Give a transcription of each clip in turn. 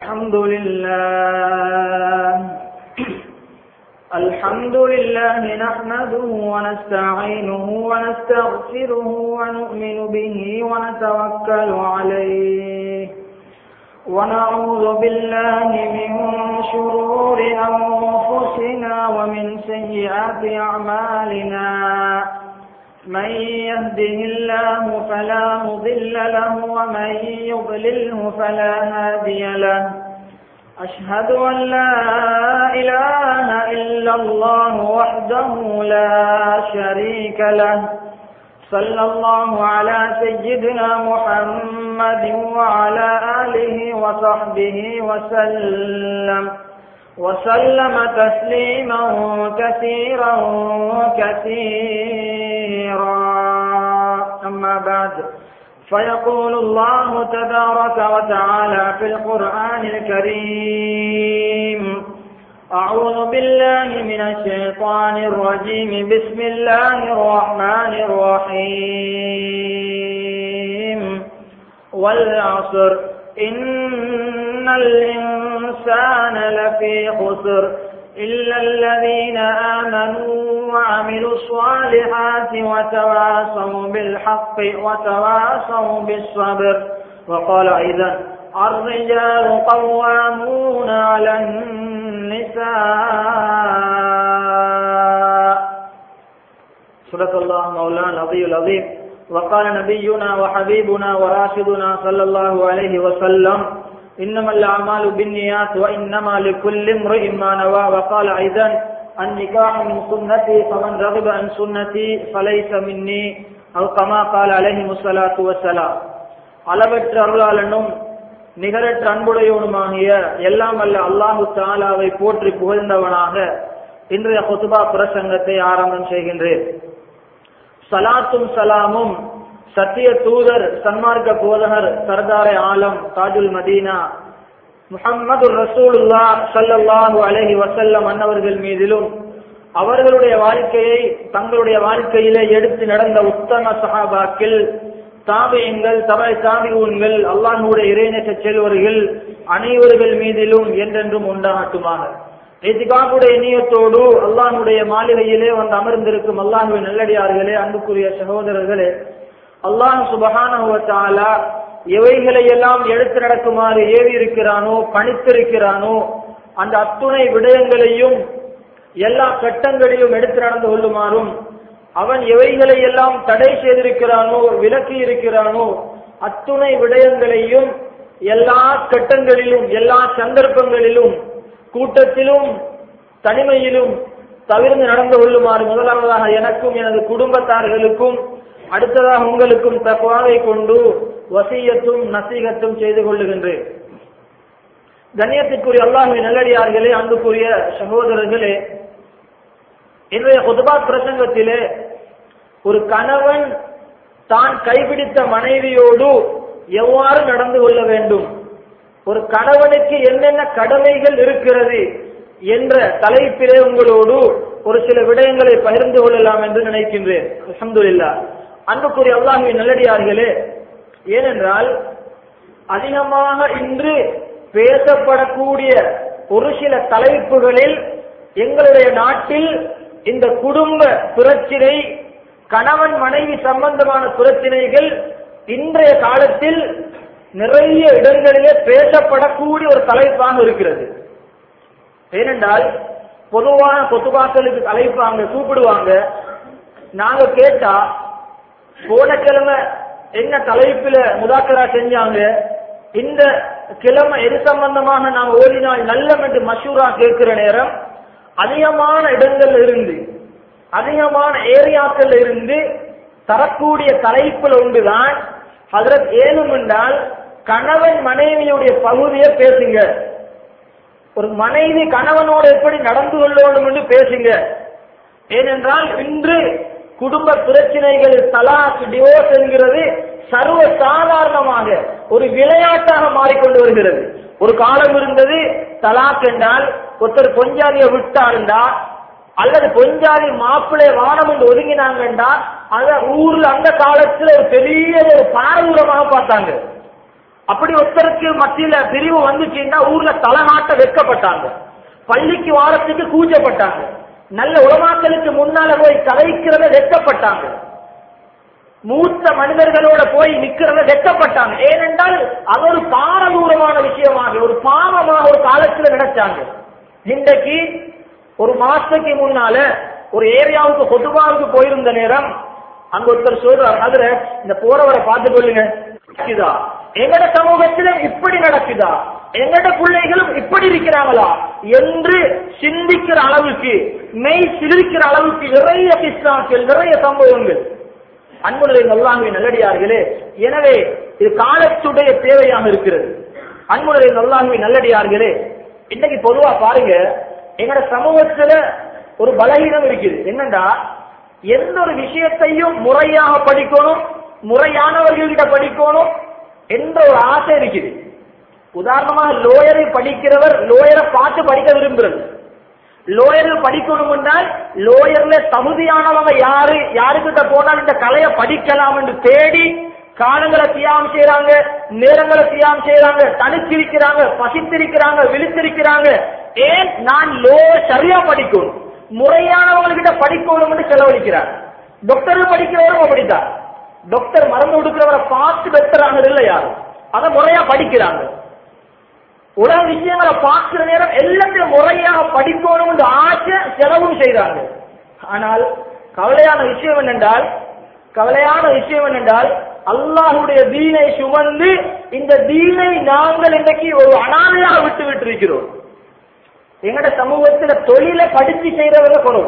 الحمد لله الحمد لله نحمده ونستعينه ونستغفره ونؤمن به ونتوكل عليه ونعوذ بالله من شرور أنفسنا ومن سيئات أعمالنا من يهده الله فلا مضل له ومن يضلله فلا هادي له أشهد أن لا إله إلا الله وحده لا شريك له صلى الله على سيدنا محمد وعلى آله وصحبه وسلم وسلم تسليما كثيرا كثيرا أما بعد فيقول الله تبارك وتعالى في القرآن الكريم أعوذ بالله من الشيطان الرجيم بسم الله الرحمن الرحيم والعصر إن الإنسان لفي خسر إلا الذين آمنوا وعملوا الصالحات وتواصوا بالحق وتواصوا بالصبر وقال أيضا الرجال قوامون على النساء صدق الله مولانا العظيم العظيم وقال نبينا وحبيبنا وراشدنا صلى الله عليه وسلم إنما الأعمال بالنيات وإنما لكل امرئ ما نوى وقال أيضا النكاح من سنتي فمن رغب عن سنتي فليس مني أو كما قال عليه الصلاة والسلام அளவற்ற அருளாளனும் நிகரற்ற அன்புடையவனுமாகிய எல்லாம் அல்ல அல்லாஹு தாலாவை போற்றி புகழ்ந்தவனாக இன்றைய கொத்துபா பிரசங்கத்தை ஆரம்பம் செய்கின்றேன் சலாத்தும் சலாமும் சத்திய தூதர் சன்மார்க்க போதகர் சர்தாரே ஆலம் தாஜுல் மதீனா முகம்மது ரசூலுல்லா சல்லல்லாஹு அலஹி வசல்லம் அன்னவர்கள் மீதிலும் அவர்களுடைய வாழ்க்கையை தங்களுடைய வாழ்க்கையிலே எடுத்து நடந்த உத்தம சஹாபாக்கள் தாபியங்கள் தபை தாபியூன்கள் அல்லாஹுடைய இறைநேச செல்வர்கள் அனைவர்கள் மீதிலும் என்றென்றும் உண்டாகட்டுமாக எதிகாவுடைய இனியத்தோடு அல்லாஹுடைய மாளிகையிலே வந்து அமர்ந்திருக்கும் அல்லாஹுவின் நல்லடியார்களே அன்புக்குரிய சகோதரர்களே அல்லாஹ் சுபகான எவைகளை எல்லாம் எடுத்து நடக்குமாறு ஏவி இருக்கிறானோ பணித்திருக்கிறானோ அந்த அத்துணை விடயங்களையும் எல்லா கட்டங்களிலும் எடுத்து நடந்து கொள்ளுமாறும் அவன் எவைகளை எல்லாம் தடை செய்திருக்கிறானோ விலக்கி இருக்கிறானோ அத்துணை விடயங்களையும் எல்லா கட்டங்களிலும் எல்லா சந்தர்ப்பங்களிலும் கூட்டத்திலும் தனிமையிலும் தவிர்த்து நடந்து கொள்ளுமாறு முதலாவதாக எனக்கும் எனது குடும்பத்தார்களுக்கும் அடுத்ததாக உங்களுக்கும் தக்குவாவை கொண்டு வசியத்தும் நசீகத்தும் செய்து கொள்ளுகின்றேன் கண்ணியத்திற்குரிய அல்லாஹுவின் நல்லடியார்களே அன்புக்குரிய சகோதரர்களே இன்றைய குதுபா பிரசங்கத்திலே ஒரு கணவன் தான் கைபிடித்த மனைவியோடு எவ்வாறு நடந்து கொள்ள வேண்டும் ஒரு கணவனுக்கு என்னென்ன கடமைகள் இருக்கிறது என்ற தலைப்பிலே உங்களோடு ஒரு சில விடயங்களை பகிர்ந்து கொள்ளலாம் என்று நினைக்கின்றேன் அஹமதுல்லா அன்புக்குரிய அல்லாஹுவின் நல்லடியார்களே ஏனென்றால் அதிகமாக இன்று பேசப்படக்கூடிய ஒரு சில தலைப்புகளில் எங்களுடைய நாட்டில் இந்த குடும்ப பிரச்சினை கணவன் மனைவி சம்பந்தமான பிரச்சினைகள் இன்றைய காலத்தில் நிறைய இடங்களிலே பேசப்படக்கூடிய ஒரு தலைப்பாக இருக்கிறது ஏனென்றால் பொதுவான கொத்துபாக்களுக்கு தலைப்பாங்க கூப்பிடுவாங்க நாங்க கேட்டா போன கிழமை என்ன தலைப்புல முதாக்கரா செஞ்சாங்க இந்த கிழமை எது சம்பந்தமாக நாங்க ஓடினால் நல்லம் என்று மஷூரா கேட்கிற நேரம் அதிகமான இடங்கள்ல இருந்து அதிகமான ஏரியாக்கள் இருந்து தரக்கூடிய தலைப்புல ஒன்றுதான் அதற்கு ஏனும் என்றால் கணவன் மனைவியுடைய பகுதியை பேசுங்க ஒரு மனைவி கணவனோடு எப்படி நடந்து கொள்ளணும் என்று பேசுங்க ஏனென்றால் இன்று குடும்ப பிரச்சனைகள் தலாக் டிவோர்ஸ் என்கிறது சர்வ சாதாரணமாக ஒரு விளையாட்டாக மாறிக்கொண்டு வருகிறது ஒரு காலம் இருந்தது தலாக் என்றால் ஒருத்தர் பொஞ்சாதிய விட்டாருண்டா அல்லது பொஞ்சாதி மாப்பிள்ளை வானம் என்று ஒதுங்கினாங்கண்டா அத ஊர்ல அந்த காலத்துல ஒரு பெரிய ஒரு பாரதூரமாக பார்த்தாங்க அப்படி ஒருத்தருக்கு மத்தியில பிரிவு வந்துச்சுன்னா ஊர்ல தலைநாட்ட வெட்கப்பட்டாங்க பள்ளிக்கு வாரத்துக்கு கூச்சப்பட்டாங்க நல்ல உலமாக்களுக்கு முன்னால போய் கதைக்கிறத வெட்கப்பட்டாங்க மூத்த மனிதர்களோட போய் நிக்கிறத வெட்கப்பட்டாங்க ஏனென்றால் அது ஒரு பாரதூரமான விஷயமாக ஒரு பாவமாக ஒரு காலத்துல நினைச்சாங்க இன்றைக்கு ஒரு மாசத்துக்கு முன்னால ஒரு ஏரியாவுக்கு பொதுவாவுக்கு போயிருந்த நேரம் அங்க ஒருத்தர் சொல்றார் அதுல இந்த போறவரை பார்த்து கொள்ளுங்க நடக்குதா எங்கட சமூகத்தில இப்படி நடக்குதா எங்கட பிள்ளைகளும் இப்படி இருக்கிறாங்களா என்று சிந்திக்கிற அளவுக்கு மெய் சிலிர்க்கிற அளவுக்கு நிறைய கிஸ்லாக்கள் நிறைய சம்பவங்கள் அன்புடைய நல்லாங்கி நல்லடியார்களே எனவே இது காலத்துடைய தேவையாக இருக்கிறது அன்புடைய நல்லாங்கி நல்லடியார்களே இன்னைக்கு பொதுவா பாருங்க எங்கட சமூகத்துல ஒரு பலகீனம் இருக்குது என்னண்டா எந்த ஒரு விஷயத்தையும் முறையாக படிக்கணும் முறையானவர்கள்கிட்ட படிக்கணும் என்ற ஒரு ஆசை இருக்குது உதாரணமாக லோயரை படிக்கிறவர் லோயரை பார்த்து படிக்க விரும்புறது லோயரில் படிக்கணும் என்றால் லோயர்ல தகுதியானவங்க யாரு யாருக்கிட்ட போனால் இந்த கலையை படிக்கலாம் என்று தேடி காலங்களை தியாகம் செய்யறாங்க நேரங்களை தியாகம் செய்யறாங்க தனிச்சிருக்கிறாங்க பசித்திருக்கிறாங்க விழித்திருக்கிறாங்க ஏன் நான் லோ சரியா படிக்கணும் முறையானவங்ககிட்ட படிக்கணும் என்று செலவழிக்கிறார் டாக்டர் படிக்கிறவரும் அப்படித்தான் டாக்டர் மருந்து கொடுக்கிறவரை பார்த்து பெற்றறாங்க இல்லை யாரும் அதை முறையா படிக்கிறாங்க உலக விஷயங்களை பார்க்கிற நேரம் எல்லாத்தையும் முறையாக படிக்கணும் ஆசை செலவும் செய்றாங்க ஆனால் கவலையான விஷயம் என்னென்றால் கவலையான விஷயம் என்னென்றால் அல்லாஹுடைய தீனை சுமந்து இந்த தீனை நாங்கள் இன்றைக்கு ஒரு அனாதையாக விட்டு விட்டிருக்கிறோம் எங்கட சமூகத்துல தொழிலை படிச்சு செய்யறவங்க குறவு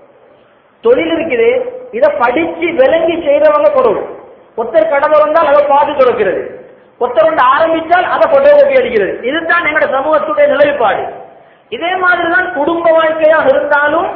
தொழில் இருக்குது இதை படிச்சு விளங்கி செய்யறவங்க குறவு ஒருத்தர் கடமை வந்தால் அதை பார்த்து கொடுக்கிறது ஒருத்தர் ஒன்று ஆரம்பித்தால் அதை போட்டோகோப்பி அடிக்கிறது இதுதான் எங்கட சமூகத்துடைய நிலைப்பாடு இதே மாதிரிதான் குடும்ப வாழ்க்கையாக இருந்தாலும்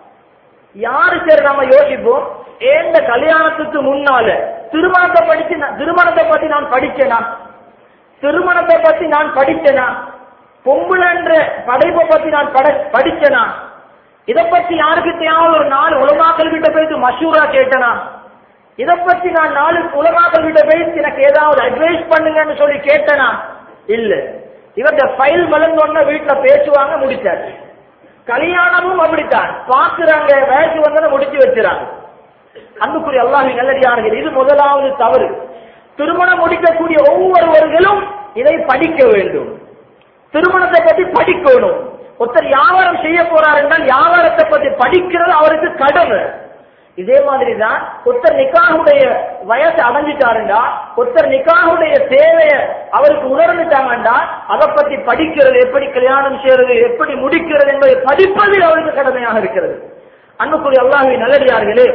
யாரு சரி நம்ம யோசிப்போம் ஏந்த கல்யாணத்துக்கு முன்னால திருமணத்தை படிச்சு நான்- திருமணத்தை பத்தி நான் படிச்சேனா திருமணத்தை பத்தி நான் படிச்சேனா பொம்புலன்ற படைப்பை பத்தி நான் பட படிச்சேனா இதை பத்தி யாருக்கிட்டையாவது ஒரு நாலு உலமாக்கள் கிட்ட போயிட்டு மஷூரா கேட்டனா இதை பத்தி நான் நாலு உலமாக்கள் கிட்ட போயிட்டு எனக்கு ஏதாவது அட்வைஸ் பண்ணுங்கன்னு சொல்லி கேட்டனா இல்ல இவங்க ஃபைல் வளர்ந்தோன்னா வீட்டுல பேசுவாங்க முடிச்சாச்சு கல்யாணமும் அப்படித்தான் பாக்குறாங்க வயசு வந்தன முடிச்சு வச்சுறாங்க அன்புக்குரிய அல்லாஹின் நல்லடியார்கள் இது முதலாவது தவறு திருமணம் முடிக்கக்கூடிய ஒவ்வொருவர்களும் இதை படிக்க வேண்டும் திருமணத்தை பத்தி படிக்கணும் ஒருத்தர் வியாபாரம் செய்ய போறார் என்றால் வியாபாரத்தை பத்தி படிக்கிறது அவருக்கு கடமை இதே மாதிரி தான் ஒருத்தர் நிக்காகுடைய வயசு அடைஞ்சிட்டாருண்டா ஒருத்தர் நிக்காகுடைய தேவையை அவருக்கு உணர்ந்துட்டாங்கண்டா அதை பத்தி படிக்கிறது எப்படி கல்யாணம் செய்யறது எப்படி முடிக்கிறது என்பதை படிப்பதில் அவருக்கு கடமையாக இருக்கிறது அன்புக்குரிய அல்லாஹுவின் நல்லடியார்களே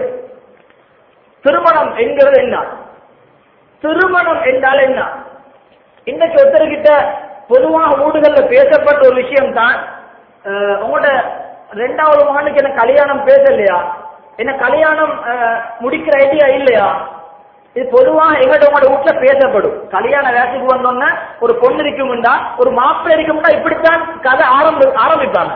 திருமணம் என்கிறது என்ன திருமணம் என்றால் என்ன இன்னைக்கு ஒருத்தர்கிட்ட பொதுவாக ஊடுகள்ல பேசப்பட்ட ஒரு விஷயம் தான் உங்களோட ரெண்டாவது மகனுக்கு என்ன கல்யாணம் பேசலையா என்ன கல்யாணம் அஹ், முடிக்கிற ஐடியா இல்லையா இது பொதுவாக எங்கள்ட்ட உங்களோட வீட்டுல பேசப்படும் கல்யாண வேலைக்கு வந்தோன்னா ஒரு பொண்ணு இருக்கும்டா ஒரு மாப்பிள்ளை இருக்கும்டா இப்படித்தான் கதை ஆரம்பி ஆரம்பிப்பாங்க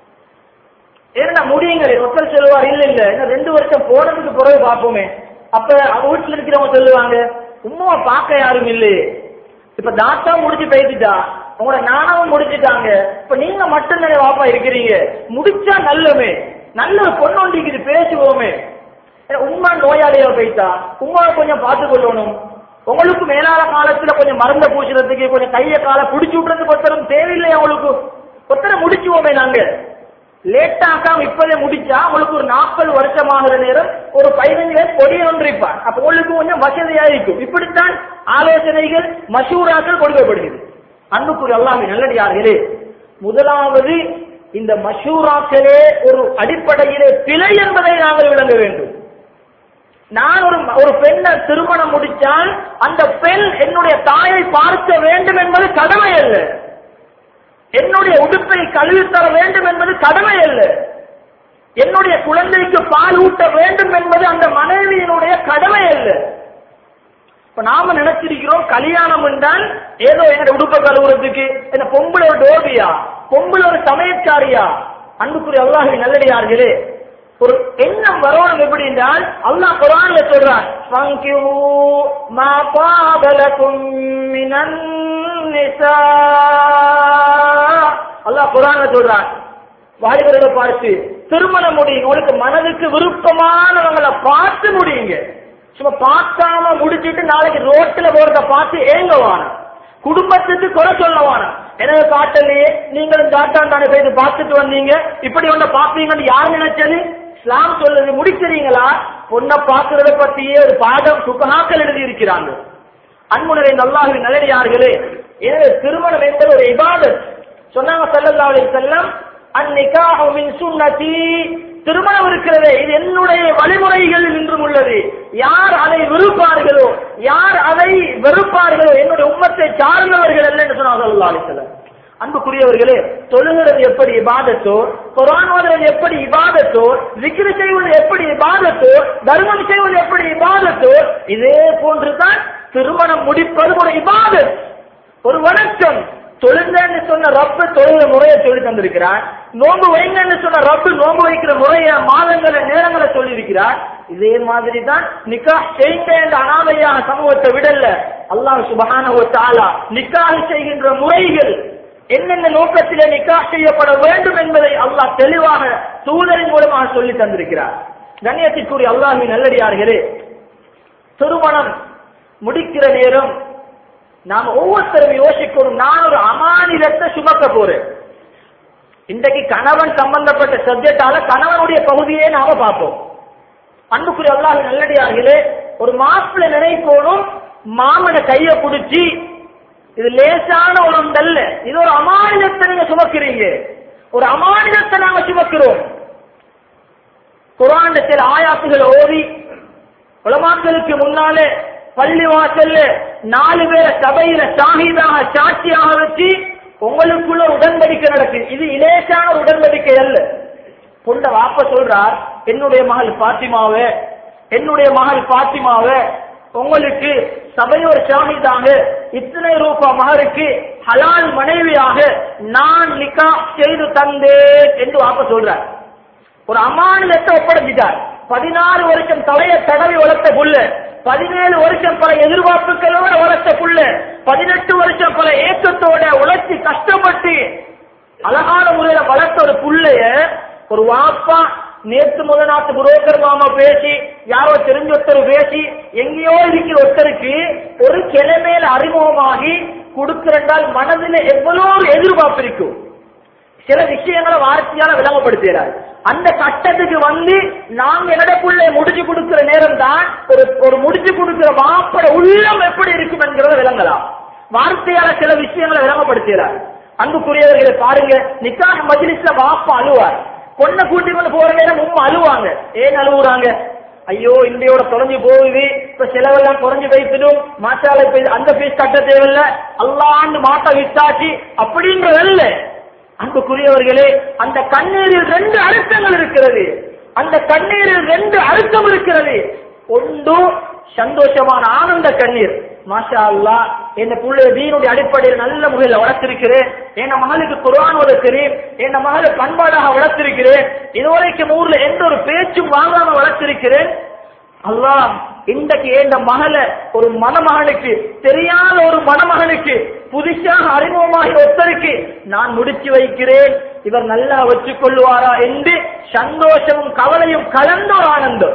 ஏன்னா முடியுங்க ஒருத்தர் சொல்லுவார் இல்ல இல்ல இன்னும் ரெண்டு வருஷம் போனதுக்கு பிறகு பார்ப்போமே அப்ப அவங்க வீட்டுல இருக்கிறவங்க சொல்லுவாங்க உம்மாவை பார்க்க யாரும் இல்லையே இப்ப தாத்தா முடிச்சு பேசிட்டா உங்களோட நானாவும் முடிச்சுட்டாங்க இப்ப நீங்க மட்டும் தானே வாப்பா இருக்கிறீங்க முடிச்சா நல்லமே நல்ல ஒரு பொண்ணொண்டிக்குது பேசுவோமே ஏன்னா, உம்மா நோயாளியா போயிட்டா உமாவை கொஞ்சம் பார்த்து கொள்ளணும் உங்களுக்கு மேலான காலத்துல கொஞ்சம் மருந்த பூசுறதுக்கு கொஞ்சம் கைய காலை பிடிச்சு விடுறதுக்கு ஒருத்தரும் தேவையில்லையா உங்களுக்கு ஒருத்தரை முடிச்சுவோமே நாங்க லேட் ஆக்காம இப்பதே முடிச்சா உங்களுக்கு ஒரு நாற்பது வருஷம் ஆகிற நேரம் ஒரு பதினஞ்சு பேர் கொடிய ஒன்றிருப்பார் அப்ப உங்களுக்கு கொஞ்சம் வசதியா இருக்கும் இப்படித்தான் ஆலோசனைகள் மஷூராக்கள் கொடுக்கப்படுகிறது அன்புக்குரிய அல்லாஹ் நல்லடியார்களே முதலாவது இந்த மஷூராக்களே ஒரு அடிப்படையிலே பிழை என்பதை நாங்கள் விளங்க வேண்டும் நான் ஒரு ஒரு பெண்ணை திருமணம் முடித்தால் அந்த பெண் என்னுடைய தாயை பார்க்க வேண்டும் என்பது கடமை அல்ல என்னுடைய உடுப்பை கழுவி தர வேண்டும் என்பது கடமை அல்ல என்னுடைய குழந்தைக்கு பால் ஊட்ட வேண்டும் என்பது அந்த மனைவியினுடைய கடமை அல்ல இப்ப நாம நினைச்சிருக்கிறோம் கல்யாணம் என்றால் ஏதோ எங்க உடுப்பை கழுவுறதுக்கு என்ன பொம்பளை ஒரு டோபியா பொம்பளை ஒரு சமயக்காரியா அன்புக்குரிய அல்லாஹி நல்லடியார்களே ஒரு எண்ணம் வரணும் எப்படி என்றால் அல்லாஹ் குரான்ல சொல்றான் "ஃபங்கிஹூ மா பாபலகும் மினன் நிசா." அல்லாஹ் குரான்ல சொல்றான் வாலிபர்களை பார்த்து திருமணம் முடியுங்க உங்களுக்கு மனதுக்கு விருப்பமானவங்களை பார்த்து முடியுங்க சும்மா பார்க்காம முடிச்சிட்டு நாளைக்கு ரோட்ல போறத பார்த்து ஏங்க வானம் குடும்பத்துக்கு குறை சொல்ல வானம் எனவே காட்டலையே நீங்களும் காட்டான் தானே போய் பார்த்துட்டு வந்தீங்க இப்படி ஒண்ண பாப்பீங்கன்னு யார் நினைச்சது இஸ்லாம் சொல்லுது முடிக்கிறீங்களா பொண்ணை பார்க்கறத பத்தியே ஒரு பாடம் சுகனாக்கள் எழுதி இருக்கிறாங்க அன்புணரை நல்லாக நல்லடியார்களே எனவே திருமணம் என்பது ஒரு இபாதத் சொன்னாங்க ஸல்லல்லாஹு அலைஹி வஸல்லம் அந்நிகாஹு மின் சுன்னதி திருமணம் இருக்கிறதே இது என்னுடைய வழிமுறைகளில் இன்றும் உள்ளது யார் அதை விருப்பார்களோ யார் அதை வெறுப்பார்களோ என்னுடைய உம்மத்தை சார்ந்தவர்கள் அல்ல என்று சொன்னாங்க ஸல்லல்லாஹு அலைஹி வஸல்லம் அன்புக்குரியவர்களே தொழுகிறது எப்படி இபாதத்தோ குரான் ஓதுறது எப்படி இபாதத்தோ விக்கிரி செய்வது எப்படி இபாதத்தோ தர்மம் செய்வது எப்படி இபாதத்தோ இதே போன்றுதான் திருமணம் முடிப்பது ஒரு இபாதத் ஒரு வணக்கம் தொழுங்கன்னு சொன்ன ரப்பு தொழுகிற முறையை சொல்லி தந்திருக்கிறார் நோன்பு வைங்கன்னு சொன்ன ரப்பு நோன்பு வைக்கிற முறைய மாதங்களை நேரங்களை சொல்லி இருக்கிறார் இதே மாதிரி தான் நிக்காஹ் செய்யுங்க என்ற அனாதையான சமூகத்தை விடல அல்லாஹ் சுபஹானஹு வ தஆலா நிக்காஹ் செய்கின்ற முறைகள் என்னென்ன நோக்கத்திலே நிக்காஹ் செய்யப்பட வேண்டும் என்பதை அல்லாஹ் தெளிவாக தூதரின் மூலமாக சொல்லி தந்திருக்கிறார் கண்ணியத்திற்குரிய அல்லாஹின் நல்லடியார்களே திருமணம் முடிக்கிற நேரம் நாம் ஒவ்வொருத்தரும் யோசிக்கணும் நான் ஒரு அமானிதத்தை சுமக்க போறேன் இன்றைக்கு கணவன் சம்பந்தப்பட்ட சப்ஜெக்டால கணவனுடைய பகுதியே நாம பார்ப்போம் அன்புக்குரிய அல்லாஹ் நல்லடியார்களே ஒரு மாப்பிள்ள நினைக்கணும் மாமனை கைய பிடிச்சி இது லேசான ஒரு ஒன்றல்ல இது ஒரு அமானிதத்தை நீங்க சுமக்கிறீங்க ஒரு அமானிதத்தை நாங்க சுமக்கிறோம் குரான் சில ஆயாத்துகள் ஓதி உலமாக்களுக்கு முன்னாலே பள்ளி வாசல்ல நாலு பேரை சபையில ஷாஹிதாக சாட்சியாக வச்சு உங்களுக்குள்ள உடன்படிக்கை நடக்கு இது இலேசான ஒரு உடன்படிக்கை அல்ல பொண்ட வாப்ப சொல்றார் என்னுடைய மகள் பாத்திமாவே என்னுடைய மகள் பாத்திமாவே உங்களுக்கு சபையோர் ஷாஹிதாக இத்தனை ரூபா மகருக்கு ஹலால் மனைவியாக நான் நிக்கா செய்து தந்தேன் என்று வாப்ப சொல்றார் ஒரு அமானிதத்தை ஒப்படைச்சிட்டார் பதினாறு வருஷம் தலையை தடவி வளர்த்த புள்ள பதினேழு வருஷம் பல எதிர்பார்ப்புகளோட வளர்த்த புள்ள பதினெட்டு வருஷம் பல ஏக்கத்தோட உழைச்சி கஷ்டப்பட்டு அழகான முறையில வளர்த்த ஒரு புள்ளைய ஒரு வாப்பா நேத்து முத நாட்டு புரோக்கர் மாமா பேசி யாரோ தெரிஞ்ச ஒருத்தர் பேசி எங்கேயோ இருக்கிற ஒருத்தருக்கு ஒரு கிழமையில அறிமுகமாகி கொடுக்கிறண்டால் மனதில் எவ்வளவு ஒரு எதிர்பார்ப்பு இருக்கும் சில விஷயங்களை வார்த்தையால விளங்கப்படுத்துகிறார் அந்த கட்டத்துக்கு வந்து நாங்க என்னடக்குள்ளே முடிச்சு கொடுக்கிற நேரம் தான் ஒரு ஒரு முடிச்சு கொடுக்கிற வாப்பட உள்ளம் எப்படி இருக்கும் என்கிறத விளங்கலாம் வார்த்தையால சில விஷயங்களை விளங்கப்படுத்துகிறார் அன்புக்குரியவர்களை பாருங்க நிக்காஹ் மஜ்லிஸ்ல வாப்பா அழுவார் பொண்ணை கூட்டி கொண்டு போற நேரம் உம்மா அழுவாங்க ஏன் அழுவுறாங்க ஐயோ இந்தியோட தொலைஞ்சு போகுது இப்ப செலவெல்லாம் குறைஞ்சு வைத்திடும் மாற்றால இப்ப இது- அந்த பீஸ் கட்ட தேவையில்ல அல்லாண்டு மாட்ட விட்டாச்சு அப்படின்றதல்ல அன்புக்குரியவர்களே அந்த கண்ணீரில் ரெண்டு அழுத்தங்கள் இருக்கிறது அந்த கண்ணீரில் ரெண்டு அழுத்தம் இருக்கிறது ஒன்று சந்தோஷமான ஆனந்த கண்ணீர் மாஷா அல்லாஹ் என் புள்ள தீனுடைய அடிப்படையில் நல்ல முறையில் வளர்த்திருக்கிறேன் என் மகளுக்கு குர்ஆன் ஓத தெரியும் என் மகளை பண்பாடாக வளர்த்திருக்கிறேன் இதுவரைக்கும் ஊர்ல எந்த ஒரு பேச்சும் வாங்காம வளர்த்திருக்கிறேன் அல்லாஹ் இன்றைக்கு இந்த மகளை ஒரு மணமகனுக்கு தெரியாத ஒரு மணமகனுக்கு புதுசாக அறிமுகமாகி ஒருத்தருக்கு நான் முடிச்சு வைக்கிறேன் இவர் நல்லா வச்சுக் கொள்வாரா என்று சந்தோஷமும் கவலையும் கலந்த ஒரு ஆனந்தம்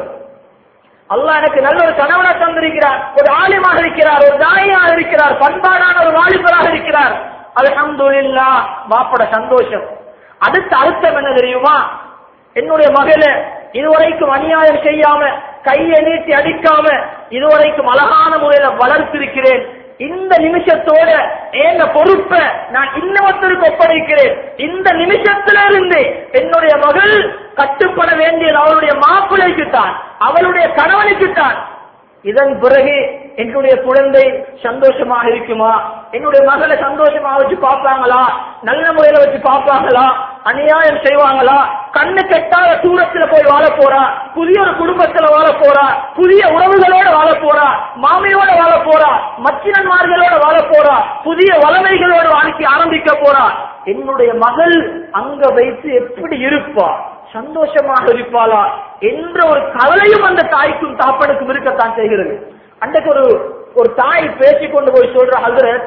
அல்லாஹ் எனக்கு நல்ல ஒரு கணவனை தந்திருக்கிறார் ஒரு ஆலிமாக இருக்கிறார் ஒரு தாயாக இருக்கிறார் பண்பாடான ஒரு வாலிபராக இருக்கிறார் அல்ஹம்துலில்லாஹ் பாப்பட சந்தோஷம் அடுத்த அர்த்தம் என்ன தெரியுமா என்னுடைய மகள இதுவரைக்கும் அநியாயம் செய்யாம கையை நீட்டி அடிக்காம இதுவரைக்கும் அழகான முறையில வளர்த்திருக்கிறேன் இந்த நிமிஷத்தோட எங்க பொறுப்பை நான் இன்னொருத்தருக்கு ஒப்படைக்கிறேன் இந்த நிமிஷத்துல இருந்து என்னுடைய மகள் கட்டுப்பட வேண்டியது அவளுடைய மாப்பிள்ளைக்கு தான் அவளுடைய கணவனுக்கு தான் இதன் பிறகு என்னுடைய குழந்தை சந்தோஷமாக இருக்குமா என்னுடைய மகளை சந்தோஷமாக வச்சு பார்ப்பாங்களா நல்ல முறையில வச்சு பார்ப்பாங்களா அநியாயம் செய்வாங்களா கண்ணு கெட்டாத தூரத்துல போய் வாழ போறா புதிய ஒரு குடும்பத்துல வாழ போறா புதிய உறவுகளோட வாழ போறா மாமியோட வாழ போறா மச்சினன்மார்களோட வாழ போறா புதிய வளமைகளோட வாழ்க்கை ஆரம்பிக்க போறா என்னுடைய மகள் அங்க வைத்து எப்படி இருப்பா சந்தோஷமாக இருப்பாளா என்ற ஒரு கவலையும் அந்த தாய்க்கும் தாப்பனுக்கும் இருக்கத்தான் செய்கிறது அன்றைக்கு ஒரு ஒரு தாய் பேசிக் கொண்டு போய் சொல்ற ஹசரத்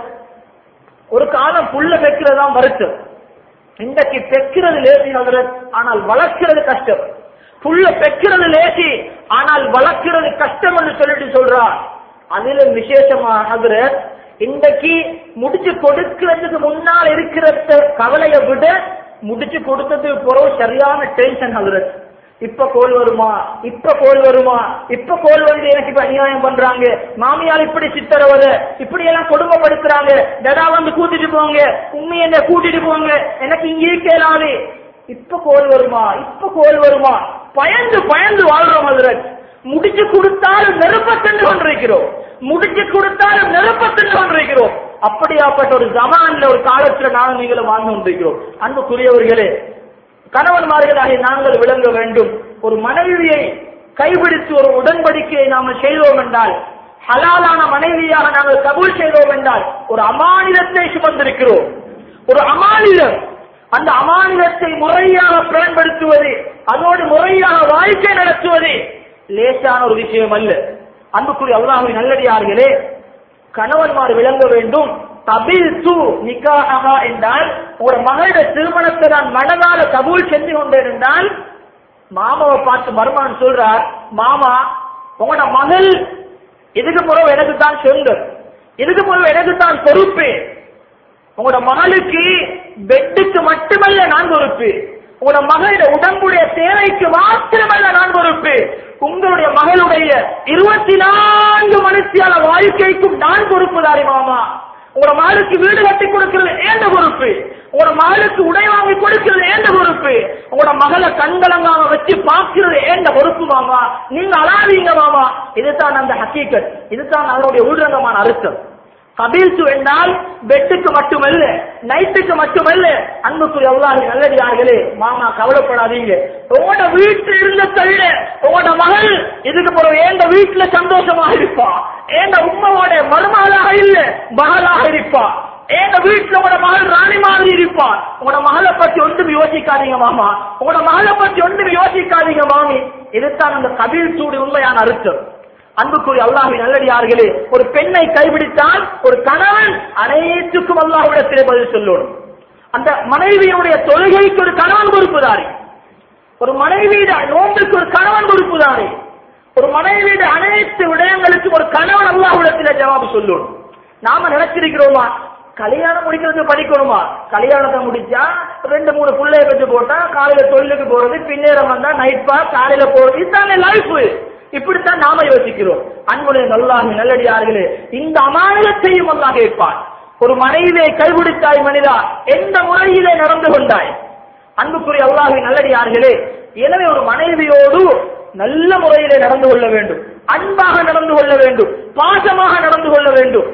ஒரு காலம் புல்ல பெக்கிறதா மறுத்து இன்றைக்கு பெக்கிறது லேசி ஹசரத் ஆனால் வளர்க்கிறது கஷ்டம் புல்ல பெக்கிறது லேசி ஆனால் வளர்க்கிறது கஷ்டம் என்று சொல்லிட்டு சொல்றார் அதில விசேஷமா ஹசரத் இன்றைக்கு முடிச்சு கொடுக்கிறதுக்கு முன்னால் இருக்கிற கவலையை விட முடிச்சு கொடுத்ததுக்கு பிறகு சரியான டென்ஷன் ஹசரத் இப்ப கோல் வருமா இப்ப கோல் வருமா இப்ப கோல் வந்து எனக்கு இப்ப அநியாயம் பண்றாங்க மாமியார் இப்படி சித்தரவத இப்படி எல்லாம் கொடுமைப்படுத்துறாங்க டடா வந்து கூட்டிட்டு போங்க உண்மை என்ன கூட்டிட்டு போங்க எனக்கு இங்கே கேளாது இப்ப கோல் வருமா இப்ப கோல் வருமா பயந்து பயந்து வாழ்றோம் ஹசரத் முடிச்சு கொடுத்தாலும் நெருப்பத்தென்று கொண்டிருக்கிறோம் முடிச்சு கொடுத்தாலும் நெருப்பத்தென்று கொண்டிருக்கிறோம் அப்படியாப்பட்ட ஒரு ஜமான்ல ஒரு காலத்துல நானும் நீங்களும் வாழ்ந்து கொண்டிருக்கிறோம் அன்புக்குரியவர்களே கணவன்மார்களாகிய நாங்கள் விளங்க வேண்டும் ஒரு மனைவியை கைபிடித்து ஒரு உடன்படிக்கையை நாங்கள் செய்தோம் என்றால் ஹலாலான மனைவியாக நாங்கள் கபூல் செய்தோம் என்றால் ஒரு அமானிதத்தை சுமந்திருக்கிறோம் ஒரு அமானிதம் அந்த அமானிதத்தை முறையாக பயன்படுத்துவது அதோடு முறையாக வாழ்க்கை நடத்துவது லேசான ஒரு விஷயம் அல்ல அன்புக்குரிய அல்லாஹுவின் நல்லடியார்களே கணவன்மார் விளங்க வேண்டும் தபில் து நிக்காஹா என்றால் ஒரு மகளோட திருமணத்தை நான் மனதால கபூல் செஞ்சு கொண்டேன் என்றால் மாமாவை பார்த்து மருமான் சொல்றார் மாமா உங்களோட மகள் இதுக்கு பிறகு எனக்கு தான் சொந்தம் இதுக்கு பிறகு எனக்கு தான் பொறுப்பு உங்களோட மகளுக்கு பெட்டுக்கு மட்டுமல்ல நான் பொறுப்பு உங்களோட மகளோட உடம்புடைய தேவைக்கு மாத்திரமல்ல நான் பொறுப்பு உங்களுடைய மகளுடைய இருபத்தி நான்கு மனுஷியால வாழ்க்கைக்கும் நான் பொறுப்புதாரி மாமா உங்களோட மகளுக்கு வீடு கட்டி கொடுக்கிறது ஏந்த பொறுப்பு உங்களோட மகளுக்கு உடை வாங்கி கொடுக்கிறது ஏந்த பொறுப்பு உங்களோட மகளை கண்கலங்காம வச்சு பார்க்கிறது ஏந்த பொறுப்பு மாமா நீங்க அழாதீங்க மாமா இதுதான் அந்த ஹக்கீக்கத் இதுதான் அதனுடைய உள்ரங்கமான அர்த்தம் கபீல்சு என்றால் பெட்டுக்கு மட்டுமல்ல நைட்டுக்கு மட்டுமல்ல அன்புக்குரிய அல்லாஹி நல்லடியார்களே மாமா கவலைப்படாதீங்க உங்களோட வீட்டில் இருந்த தவிர உங்களோட மகள் இதுக்கு பிறகு ஏந்த வீட்டுல சந்தோஷமாக இருப்பா ஏந்த உண்மையோட மருமகளாக இல்ல மகளாக இருப்பா ஏந்த வீட்டுல உங்களோட மகள் ராணி மாதிரி இருப்பா உங்களோட மகளை பத்தி ஒன்றும் யோசிக்காதீங்க மாமா உங்களோட மகளை பத்தி ஒன்றும் யோசிக்காதீங்க மாமி இதுதான் அந்த கபீல் சூடி உண்மையான அர்த்தம் அன்புக்குரிய அல்லாஹின் நல்லடியார்களே ஒரு பெண்ணை கைபிடித்தால் ஒரு கணவன் அனைத்துக்கும் அல்லாஹ்விடத்திலே பதில் சொல்லணும் அந்த மனைவியினுடைய தொழுகைக்கு ஒரு கணவன் பொறுப்புதாரி ஒரு மனைவியிட நோம்பிற்கு ஒரு கணவன் பொறுப்புதாரி ஒரு மனைவியிட அனைத்து விடயங்களுக்கும் ஒரு கணவன் அல்லாஹ்விடத்திலே ஜவாபு சொல்லணும் நாம நினைச்சிருக்கிறோமா கல்யாணம் முடிக்கிறது படிக்கணுமா கல்யாணத்தை முடிச்சா ரெண்டு மூணு பிள்ளைய வச்சு போட்டா காலையில தொழிலுக்கு போறது பின்னேரம் வந்தா நைட் பா காலையில போறது இதுதானே லைஃப் இப்படித்தான் நாம யோசிக்கிறோம் அன்புடைய நல்லாக நல்லடியார்களே இந்த அமானிதத்தையும் அல்லாஹ் கேட்பான் ஒரு மனைவியை கைவிடுத்தாய் மனிதா எந்த முறையிலே நடந்து கொண்டாய் அன்புக்குரிய அல்லாஹின் நல்லடியார்களே எனவே ஒரு மனைவியோடு நல்ல முறையிலே நடந்து கொள்ள வேண்டும் அன்பாக நடந்து கொள்ள வேண்டும் பாசமாக நடந்து கொள்ள வேண்டும்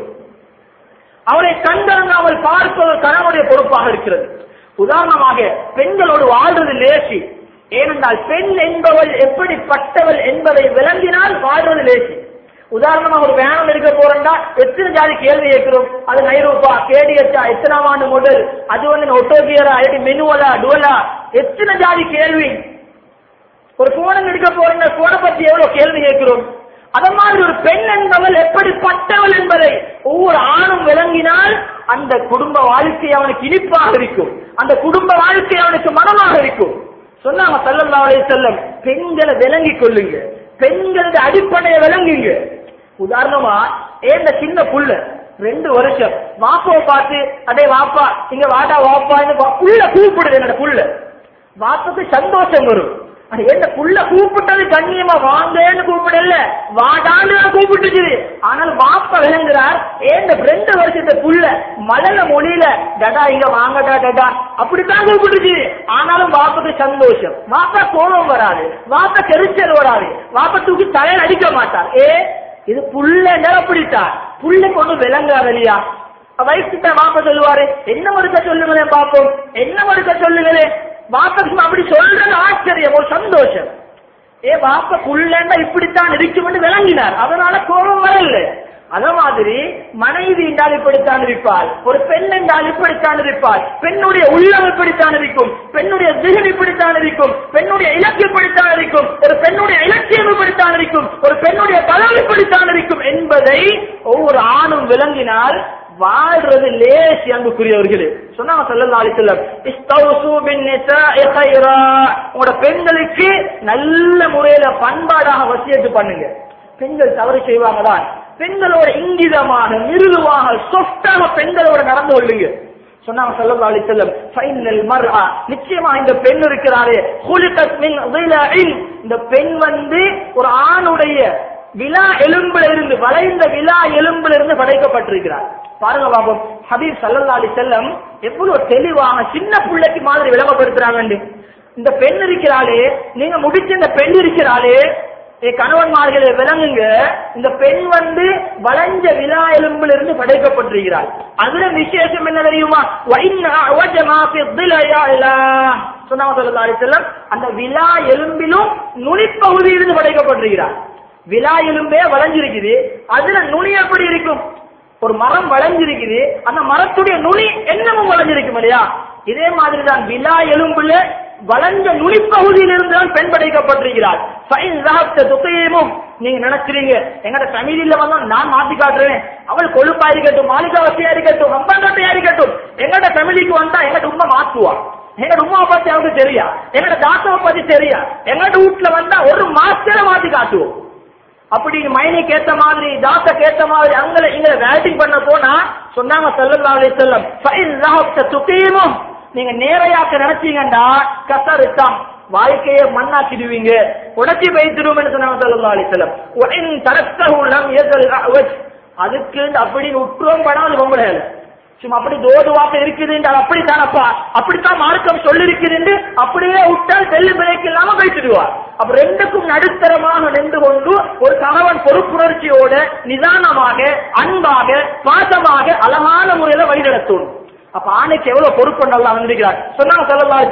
அவரை கண்டறங்காமல் பார்ப்பது கணவனுடைய பொறுப்பாக இருக்கிறது உதாரணமாக பெண்களோடு வாழ்வது லேசி ஏனென்றால் பெண் என்பவள் எப்படிப்பட்டவள் என்பதை விளங்கினால் வாழ்வது லேசி உதாரணமாக ஒரு வேனம் எடுக்க போறோம்னா எத்தனை ஜாதி கேள்வி கேட்கிறோம் அது நைரூப்பா கேடிஎச்சா எத்தனாம் ஆண்டு மாடல் அது வந்து ஒட்டோகியரா இல்லாட்டி மெனுவலா டுவலா எத்தனை ஜாதி கேள்வி ஒரு போனம் எடுக்க போறோம்னா போனை பத்தி எவ்வளவு கேள்வி கேட்கிறோம் அத மாதிரி ஒரு பெண் என்பவள் எப்படிப்பட்டவள் என்பதை ஒவ்வொரு ஆணும் விளங்கினால் அந்த குடும்ப வாழ்க்கை அவனுக்கு இனிப்பாக இருக்கும் அந்த குடும்ப வாழ்க்கை அவனுக்கு மனமாக இருக்கும் சொன்னாங்க சல்லல்லாஹு அலைஹி வஸல்லம் பெண்களை விளங்கிக் கொள்ளுங்க பெண்களோட அடிப்படையை விளங்குங்க உதாரணமா ஏந்த சின்ன புள்ள ரெண்டு வருஷம் வாப்பாவை பார்த்து அடே வாப்பா இங்க வாடா வாப்பான்னு வா- புள்ள கூப்பிடுது என்னோட புள்ள வாப்புக்கு சந்தோஷம் வரும் அது என்ன புள்ள கூப்பிட்டது கண்ணியமா வாங்கன்னு கூப்பிடல வாடான்னு தான் கூப்பிட்டுச்சு ஆனால் வாப்ப விளங்குறார் ஏந்த ரெண்டு வருஷத்து புள்ள மலையில மொழியில டடா இங்க வாங்கடா டடா அப்படித்தான் கூப்பிட்டுச்சு ஆனாலும் வாப்புக்கு சந்தோஷம் வாப்பா கோபம் வராது வாப்ப கெரிச்சல் வராது வாப்ப தூக்கி தலையில் அடிக்க மாட்டார் ஏ இது புள்ள நிரப்பிடித்தார் புள்ளைக்கு ஒண்ணும் விளங்காது இல்லையா வயசுட்ட வாப்ப சொல்லுவாரு என்ன மறுக்க சொல்லுங்களேன் பாப்போம் என்ன மறுக்க சொல்லுங்களேன் வாப்ப அப்படி சொல்றது ஆச்சரியம் ஒரு சந்தோஷம் ஏ வாப்ப புள்ளன்னா இப்படித்தான் இருக்கும்னு விளங்கினார் அதனால கோபம் வரல அத மாதிரி மனைவி என்றால் இப்படித்தான் இருப்பாள் ஒரு பெண் என்றால் இப்படித்தான் இருப்பாள் பெண்ணுடைய உள்ளம் இப்படித்தான் இருக்கும் பெண்ணுடைய திகன் இப்படித்தான் இருக்கும் பெண்ணுடைய இலக்கு இப்படித்தான் இருக்கும் ஒரு பெண்ணுடைய இலக்கியம் இப்படித்தான் இருக்கும் ஒரு பெண்ணுடைய பலம் இப்படித்தான் இருக்கும் என்பதை ஒவ்வொரு ஆணும் விளங்கினால் வாழ்றது லேசி அன்புக்குரியவர்களே சொன்னாங்க ஸல்லல்லாஹு அலைஹி வஸல்லம் இஸ்தௌசு பின் நிசாஇ கைரா உங்களோட பெண்களுக்கு நல்ல முறையில பண்பாடாக வசியத்து பண்ணுங்க பெண்கள் தவறு செய்வாங்க தான் பெண்களோட இங்கிதமாக மிருதுவாக சொஃப்டாக பெண்களோட நடந்து கொள்ளுங்க சொன்னாங்க ஸல்லல்லாஹு அலைஹி வஸல்லம் ஃபைனல் மர்ஆ நிச்சயமா இந்த பெண் இருக்கிறாரே குலிகத் மின் ضلعin இந்த பெண் வந்து ஒரு ஆணுடைய விழா எலும்புல இருந்து வளைந்த விழா எலும்புல இருந்து படைக்கப்பட்டிருக்கிறார் பாருங்க பாபம் ஹபீப் சல்லல்லா அலி செல்லம் எவ்வளவு தெளிவாக சின்ன பிள்ளைக்கு மாதிரி விளம்பரப்படுத்துறாங்க இந்த பெண் இருக்கிறாளே நீங்க முடிச்ச இந்த பெண் இருக்கிறாளே ஏ கணவன்மார்களே விளங்குங்க இந்த பெண் வந்து வளைஞ்ச விழா எலும்புல இருந்து படைக்கப்பட்டிருக்கிறாள் அதுல விசேஷம் என்ன தெரியுமா وَإِنَّ أَعْوَجَ مَا فِي الضِّلَعِ أَعْلَى சொன்னாங்க ஸல்லல்லாஹு அலைஹி வஸல்லம் அந்த விழா எலும்பிலும் நுனிப்பகுதியிலிருந்து படைக்கப்பட்டிருக்கிறார் விழா எலும்பே வளைஞ்சிருக்குது அதுல நுனி எப்படி இருக்கும் ஒரு மரம் வளைஞ்சிருக்குது அந்த மரத்துடைய நுனி என்னமும் வளைஞ்சிருக்கும் இல்லையா இதே மாதிரி தான் விழா எலும்புல வளைஞ்ச நுனிப்பகுதியிலிருந்து தான் பெண் படைக்கப்பட்டிருக்கிறார் ஃபைன் ரஹப்த துகையமும் நீங்க நினைக்கிறீங்க எங்கட ஃபேமிலியில வந்தா நான் மாத்தி காட்டுறேன் அவள் கொழுப்பா இருக்கட்டும் மாளிகாவசியா இருக்கட்டும் ஹம்பங்கட்டையா இருக்கட்டும் எங்கட ஃபேமிலிக்கு வந்தா எங்கட உண்மை மாத்துவா எங்கட உமாவை பத்தி அவருக்கு தெரியா எங்கட தாத்தாவை பத்தி தெரியா எங்கட வீட்டுல வந்தா ஒரு மாஸ்டரை மாத்தி காட்டுவோம் அப்படி மைனிக்கு ஏத்த மாதிரி தாத்தக்கு ஏத்த மாதிரி அங்கல இங்க வேட்டிங் பண்ண போனா சொன்னாங்க ஸல்லல்லாஹு அலைஹி வஸல்லம் ஃபைன் ரஹப்த துகீமும் நீங்க நேரையாக்க நினைச்சீங்கடா கசருத்தாம் வாழ்க்கையை மண்ணாக்கிடுவீங்க உடச்சி வைத்திருவோம்னு சொன்னாங்க ஸல்லல்லாஹு அலைஹி வஸல்லம் வஇன் தரக்தஹு லம் யஸல் அஹ்வஜ் அதுக்கு அப்படின்னு உற்றுவம் பண்ணாது பொம்பளை சும்மா அப்படி தோதுவாக இருக்குது அது அப்படித்தானப்பா அப்படித்தான் மார்க்கம் சொல்லி இருக்குது அப்படியே விட்டால் செல்லு பிழைக்கு இல்லாம பேசிடுவார் அப்ப ரெண்டுக்கும் நடுத்தரமாக நின்று கொண்டு ஒரு கணவன் பொறுப்புணர்ச்சியோட நிதானமாக அன்பாக பாசமாக அழகான முறையில வழிநடத்தணும் அப்ப ஆணைக்கு எவ்வளவு பொறுப்பு நல்லா வந்திருக்கிறார் சொன்னாங்க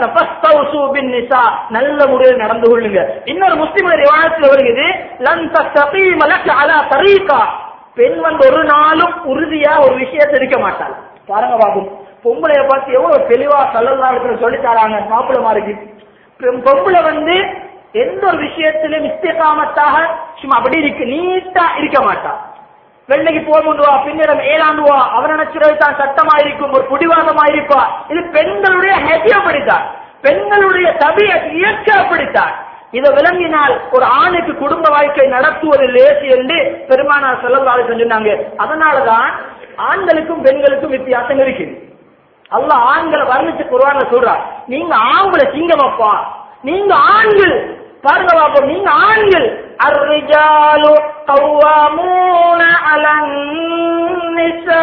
சொல்லலாம் நிசா நல்ல முறையில் நடந்து கொள்ளுங்க இன்னொரு முஸ்லிம் விவாதத்தில் வருகிறது லன் தஸ்தகீம லக அலா தரீகா பெண் வந்து ஒரு நாளும் உறுதியா ஒரு விஷயத்தை இருக்க மாட்டாள் பாருங்க பாபு பொம்பளைய பார்த்து எவ்வளவு தெளிவா சல்லல்லாஹு சொல்லி தராங்க மாப்பிள்ளமாருக்கு பெண் பொம்பளை வந்து எந்த ஒரு விஷயத்திலும் இஸ்திகாமத்தாக சும்மா அப்படி இருக்கு நீட்டா இருக்க மாட்டா வெள்ளைக்கு போகுண்டுவா பின்னிடம் ஏழாண்டுவா அவன் நினைச்சிறது தான் சட்டமா இருக்கும் ஒரு புடிவாதமா இருப்பா இது பெண்களுடைய ஹெஜி அப்படித்தான் பெண்களுடைய தபிய இயக்க அப்படித்தான் இதை விளங்கினால் ஒரு ஆணுக்கு குடும்ப வாழ்க்கை நடத்துவது லேசி என்று பெருமானார் செல்லல்லாறு சொன்னாங்க அதனாலதான் ஆண்களுக்கும் பெண்களுக்கும் வித்தியாசம் இருக்குது அல்லாஹ் ஆண்களை வர்ணிச்சு குருவான சொல்றார் நீங்க ஆண்களை சிங்கமப்பா நீங்க ஆண்கள் பாருங்க பாப்போம் நீங்க ஆண்கள் அர்ரிஜாலு கவ்வாமூன அலன் நிசா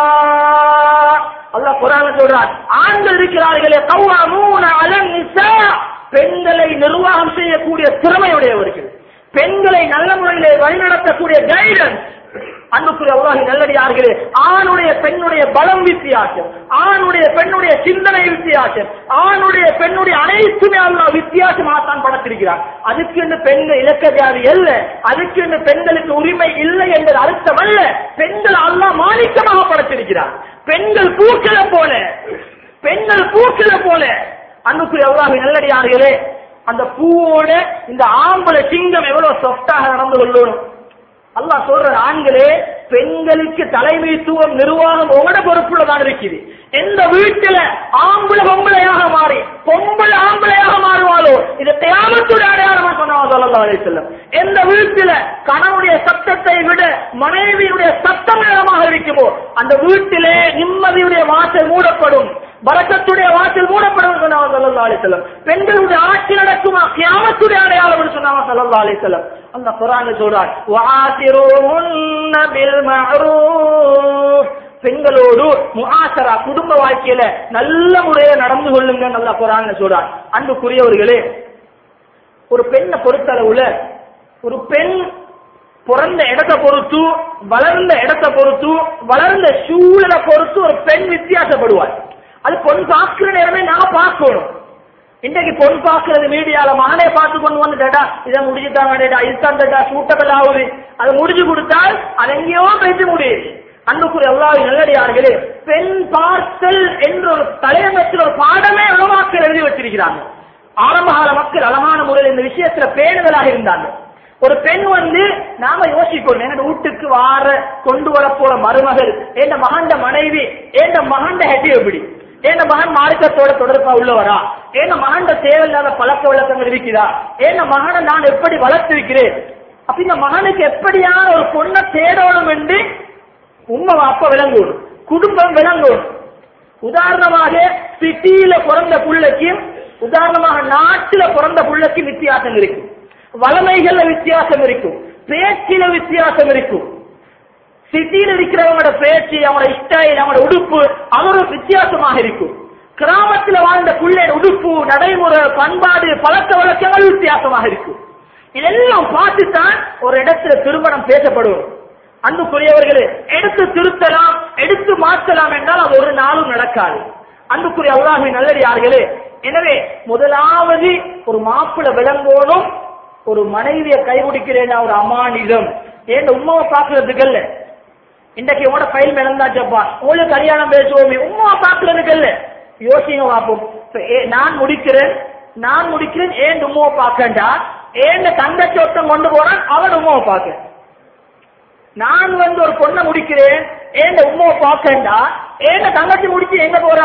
அல்லாஹ் குரான சொல்றார் ஆண்கள் இருக்கிறார்களே கவ்வாமூன அலன் நிசா பெண்களை நிர்வாகம் செய்யக்கூடிய திறமையுடையவர்கள் பெண்களை நல்ல முறையிலே வழிநடத்தக்கூடிய கைடன்ஸ் அன்புக்குரிய அல்லாஹி நல்லடியார்களே ஆணுடைய பெண்ணுடைய பலம் வித்தியாசம் ஆணுடைய பெண்ணுடைய சிந்தனை வித்தியாசம் ஆணுடைய பெண்ணுடைய அனைத்துமே அல்லாஹ் வித்தியாசமாகத்தான் படைத்திருக்கிறார் அதுக்கு என்று பெண்கள் இலக்க ஜாதி அல்ல அதுக்கு என்று பெண்களுக்கு உரிமை இல்லை என்பது அர்த்தம் அல்ல பெண்கள் அல்லாஹ் மாணிக்கமாக படைத்திருக்கிறார் பெண்கள் பூக்களை போல பெண்கள் பூக்களை போல அன்புக்குரிய அல்லாஹி நல்லடியார்களே அந்த பூவோட இந்த ஆம்பளை சிங்கம் எவ்வளவு சொஃப்டாக நடந்து கொள்ளணும் அல்லாஹ் சொல்ற ஆண்களே பெண்களுக்கு தலைமைத்துவம் நிர்வாகம் உங்களோட பொறுப்புள்ளதான் இருக்குது எந்த வீட்டுல ஆம்பளை பொம்பளையாக மாறி பொம்பளை ஆம்பளையாக மாறுவாளோ இது தேமத்துடைய அடையாளமா சொன்னாங்க சொல்லலாம் அலைஹி செல்லம் எந்த வீட்டுல கணவனுடைய சத்தத்தை விட மனைவியுடைய சத்தம் நேரமாக இருக்குமோ அந்த வீட்டிலே நிம்மதியுடைய வாசல் மூடப்படும் பரக்கத்துடைய வாசல் மூடப்படும் சொன்னாங்க சல்லல்லா அலிசல்லம் பெண்களுடைய ஆட்சி நடக்குமா கியாமத்துடைய அடையாளம் சொன்னாங்க சல்லல்லா அலிசல்லம் அந்த குரான் சொல்றார் வாசிரோஹுன்ன பில் மஅரூஃப் பெண்களோடு முஆசரா குடும்ப வாழ்க்கையில நல்ல முறையில நடந்து கொள்ளுங்க நல்லா குரான் சொல்றார் அன்புக்குரியவர்களே ஒரு பெண்ணை பொறுத்தளவுல ஒரு பெண் பிறந்த இடத்தை பொறுத்து வளர்ந்த இடத்தை பொறுத்து வளர்ந்த சூழலை பொறுத்து ஒரு பெண் வித்தியாசப்படுவார் அது பொன் பார்க்கிற நேரமே நான் பார்க்கணும் இன்றைக்கு பொன் பார்க்கிறது மீடியால மகனே பார்த்து கொண்டு வந்துட்டா இதை முடிச்சுட்டாங்க இதுதான் தட்டா சூட்டபிள் ஆகுது அதை முடிச்சு கொடுத்தால் அது எங்கேயோ பேச முடியுது அன்புக்குரிய எல்லா நல்லடியார்களே பெண் பார்த்தல் என்ற ஒரு தலையங்கத்தில் ஒரு பாடமே உலமாக்கள் எழுதி வச்சிருக்கிறாங்க ஆரம்பகால மக்கள் அழகான முறையில் இந்த விஷயத்துல பேணுதலாக இருந்தாங்க ஒரு பெண் வந்து நாம யோசிக்கணும் எங்க வீட்டுக்கு வார கொண்டு வர போற மருமகள் என் மகண்ட மனைவி என் மகண்ட ஹெட்டி எப்படி என் மகன் மார்க்கத்தோட தொடர்பா உள்ளவரா என் மகண்ட தேவையில்லாத பழக்க வழக்கங்கள் இருக்குதா என் மகனை நான் எப்படி வளர்த்திருக்கிறேன் அப்ப இந்த மகனுக்கு எப்படியான ஒரு பொண்ணை தேடணும் என்று உண்மை அப்ப விளங்கணும் குடும்பம் விளங்கணும் உதாரணமாக சிட்டியில பிறந்த புள்ளைக்கும் உதாரணமாக நாட்டுல பிறந்த புள்ளைக்கும் வித்தியாசம் இருக்கும் வளமைகள்ல வித்தியாசம் இருக்கும் பேச்சில வித்தியாசம் இருக்கும் சிட்டியில் இருக்கிறவங்களோட பேச்சு அவங்களோட ஸ்டைல் அவங்களோட உடுப்பு அது ஒரு வித்தியாசமாக இருக்கும் கிராமத்துல வாழ்ந்த புள்ளை உடுப்பு நடைமுறை பண்பாடு பழக்க வழக்கங்கள் வித்தியாசமாக இருக்கும் இதெல்லாம் பார்த்துத்தான் ஒரு இடத்துல திருமணம் பேசப்படும் அன்புக்குரியவர்களே எடுத்து திருத்தலாம் எடுத்து மாற்றலாம் என்றால் அது ஒரு நாளும் நடக்காது அன்புக்குரிய அல்லாஹின் நல்லடியார்களே எனவே முதலாவது ஒரு மாப்பிள விளங்கோனும் ஒரு மனைவியை கைபிடிக்கிறேன் ஒரு அமானிதம் ஏன் உமாவை பாக்குறதுக்கு இல்ல இன்றைக்கு உங்களோட ஃபைல் மேலந்தாச்சப்பா உங்களுக்கு கல்யாணம் பேசுவோமே உமாவை பாக்குறதுக்கு இல்ல யோசிங்க பார்ப்போம் இப்ப ஏ- நான் முடிக்கிறேன் நான் முடிக்கிறேன் ஏன் உமாவை பார்க்கண்டா ஏன் தங்கச்சி ஒருத்தன் கொண்டு போறான் அவன் உமாவை பார்க்க நான் வந்து ஒரு பொண்ணை முடிக்கிறேன் ஏன் உமாவை பார்க்கண்டா ஏன் தங்கச்சி முடிச்சு எங்க போறா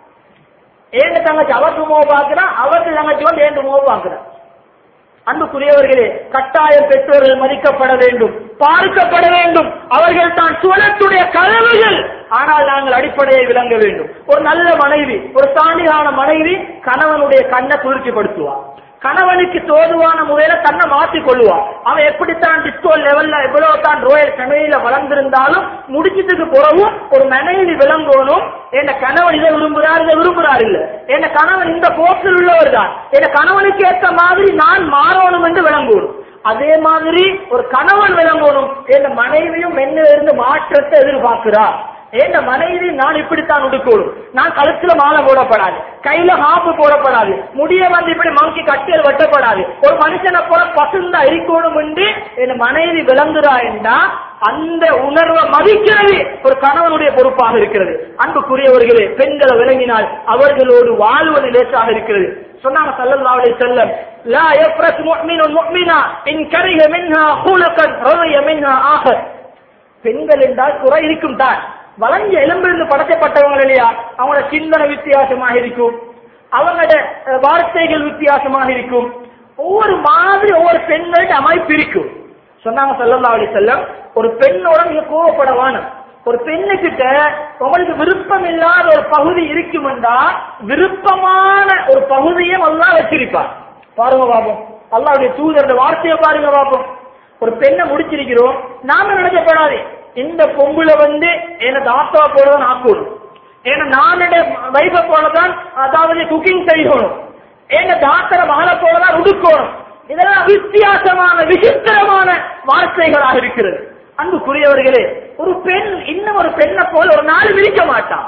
ஏன் தங்கச்சி அவருக்கு உமாவை பார்க்கிறான் அவருக்கு தங்கச்சி வந்து ஏன் உமாவை பார்க்கிறான் அன்புக்குரியவர்களே கட்டாயம் பெற்றோர்கள் மதிக்கப்பட வேண்டும் பார்க்கப்பட வேண்டும் அவர்கள் தான் சுவனத்துடைய கதவுகள் ஆனால் நாங்கள் அடிப்படையை விளங்க வேண்டும் ஒரு நல்ல மனைவி ஒரு சாணிகான மனைவி கணவனுடைய கண்ணை குளிர்ச்சிப்படுத்துவார் கணவனுக்கு தோதுவான முறையில தன்னை மாற்றிக் கொள்ளுவான் அவன் எப்படித்தான் டிஸ்கோ லெவல்ல எவ்வளவு தான் ரோயல் ஃபேமிலியில வளர்ந்திருந்தாலும் முடிச்சதுக்கு பிறகும் ஒரு மனைவி விளங்கணும் என் கணவன் இதை விரும்புறார் இதை விரும்புறார் இல்ல என் கணவன் இந்த போக்கில் உள்ளவர் தான் என் கணவனுக்கு ஏற்ற மாதிரி நான் மாறணும் என்று விளங்கணும் அதே மாதிரி ஒரு கணவன் விளங்கணும் என் மனைவியும் என்னில இருந்து மாற்றத்தை எதிர்பார்க்கிறார் என் மனைவி நான் இப்படித்தான் உடுக்கணும் நான் கழுத்துல மாலை போடப்படாது கையில ஹாப்பு போடப்படாது முடிய வந்து இப்படி மங்கி கட்டியல் வெட்டப்படாது ஒரு மனுஷனை போல பசுந்தா இருக்கணும் என்று என் மனைவி விளங்குறா என்றா அந்த உணர்வை மதிக்கிறது ஒரு கணவனுடைய பொறுப்பாக இருக்கிறது அன்புக்குரியவர்களே பெண்களை விளங்கினால் அவர்களோடு வாழ்வது லேசாக இருக்கிறது சொன்னாங்க ஸல்லல்லாஹு அலைஹி வஸல்லம் லா யஃப்ரஸ் முஃமினுன் முஃமினா இன் கரிஹ மின்ஹா ஹுலுகன் ரதிய மின்ஹா ஆஹர் பெண்கள் என்றால் குறை இருக்கும் தான் வளைஞ்ச எலும்பிலிருந்து படைக்கப்பட்டவங்க இல்லையா அவங்களோட சிந்தனை வித்தியாசமாக இருக்கும் அவங்களோட அஹ், வார்த்தைகள் வித்தியாசமாக இருக்கும் ஒவ்வொரு மாதிரி ஒவ்வொரு பெண்களோட அமைப்பு இருக்கும் சொன்னாங்க ஸல்லல்லாஹு அலைஹி வஸல்லம் ஒரு பெண்ணோட நீங்க கோவப்படவான ஒரு பெண்ணுகிட்ட உங்களுக்கு விருப்பம் இல்லாத ஒரு பகுதி இருக்குமெண்டா விருப்பமான ஒரு பகுதியை நல்லா வச்சிருப்பார் பாருங்க பாப்போம் அல்லாவுடைய தூதரோட வார்த்தையை பாருங்க பாப்போம் ஒரு பெண்ணை முடிச்சிருக்கிறோம் நாம நினைக்கப்படாது இந்த பொம்புல வந்து எனக்கு ஆத்தா போலதான் ஆக்கணும் ஏன்னா நானோட வைஃப போலதான் அதாவது குக்கிங் செய்யணும் எங்க டாக்டரை மகளை போலதான் உடுக்கணும் இதெல்லாம் வித்தியாசமான விசித்திரமான வார்த்தைகளாக இருக்கிறது அன்புக்குரியவர்களே ஒரு பெண் இன்னும் ஒரு பெண்ணை போல ஒரு நாள் விரிக்க மாட்டான்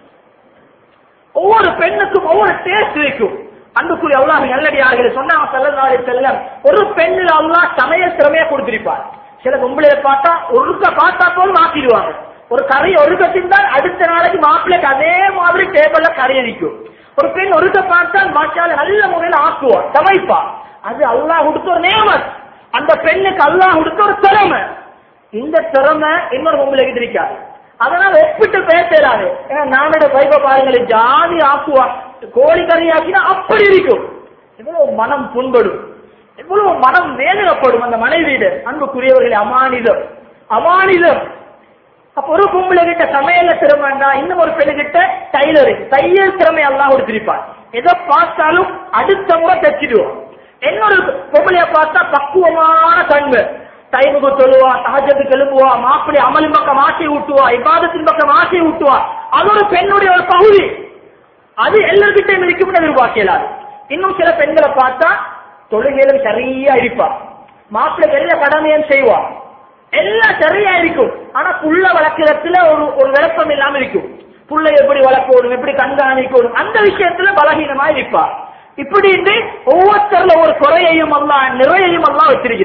ஒவ்வொரு பெண்ணுக்கும் ஒவ்வொரு டேஸ்ட் இருக்கும் அன்புக்குரிய அல்லாஹ் நல்லடியார்களே சொன்னாங்க ஸல்லல்லாஹு அலைஹி வஸல்லம் ஒரு பெண்ணில் அல்லாஹ் சமையல் திறமையா கொடுத்திருப்பார் சில பொம்பளைய பார்த்தா ஒருக்க பார்த்தா போல மாத்திடுவாங்க ஒரு கறி ஒருக்க தின்றால் அடுத்த நாளைக்கு மாப்பிள்ளைக்கு அதே மாதிரி டேபிள்ல கறி அடிக்கும் ஒரு பெண் ஒருக்க பார்த்தால் மாற்றால நல்ல முறையில் ஆக்குவார் சமைப்பா அது அல்லாஹ் கொடுத்த ஒரு நேமத் அந்த பெண்ணுக்கு அல்லாஹ் கொடுத்த ஒரு திறமை இந்த திறமை இன்னொரு பொம்பளைக்கு இருக்காது அதனால ஒப்பிட்டு பேசலாது ஏன்னா நானோட வைப பாருங்களேன் ஜாதி ஆக்குவா கோழி கறி ஆக்கினா அப்படி இருக்கும் எவ்வளவு மனம் புண்படும் எவ்வளவு மனம் வேதனைப்படும் அந்த மனைவியிட அன்புக்குரியவர்களே அமானிதம் அமானிதம் அப்ப ஒரு பொம்பளை கிட்ட சமையல திறமைண்டா இன்னும் ஒரு பெண்ணு கிட்ட டைலரிங் தையல் திறமை எல்லாம் கொடுத்திருப்பார் எதை பார்த்தாலும் அடுத்த முறை தைச்சிடுவோம் இன்னொரு பொம்பளைய பார்த்தா பக்குவமான கண்பு டைமுக்கு தொழுவா சகஜத்துக்கு எழுப்புவா மாப்பிள்ளை அமலின் பக்கம் ஆசை ஊட்டுவா இபாதத்தின் பக்கம் ஆசை ஊட்டுவா அது ஒரு பெண்ணுடைய ஒரு பகுதி அது எல்லார்கிட்டையும் இருக்கும் எதிர்பார்க்கலாது இன்னும் சில பெண்களை பார்த்தா தொழுகையிலும் சரியா இருப்பா மாப்பிள்ளை எல்லா கடமையும் செய்வா எல்லாம் சரியா இருக்கும் ஆனா புள்ள வளர்க்கறதுல ஒரு ஒரு விளப்பம் இல்லாம இருக்கும் புள்ளை எப்படி வளர்க்கணும் எப்படி கண்காணிக்கணும் அந்த விஷயத்துல பலகீனமா இருப்பா இப்படி ஒவ்வொருத்தர்ல ஒரு குறையையும் அல்லா நிறையையும் அல்லா வச்சிருக்கிறார்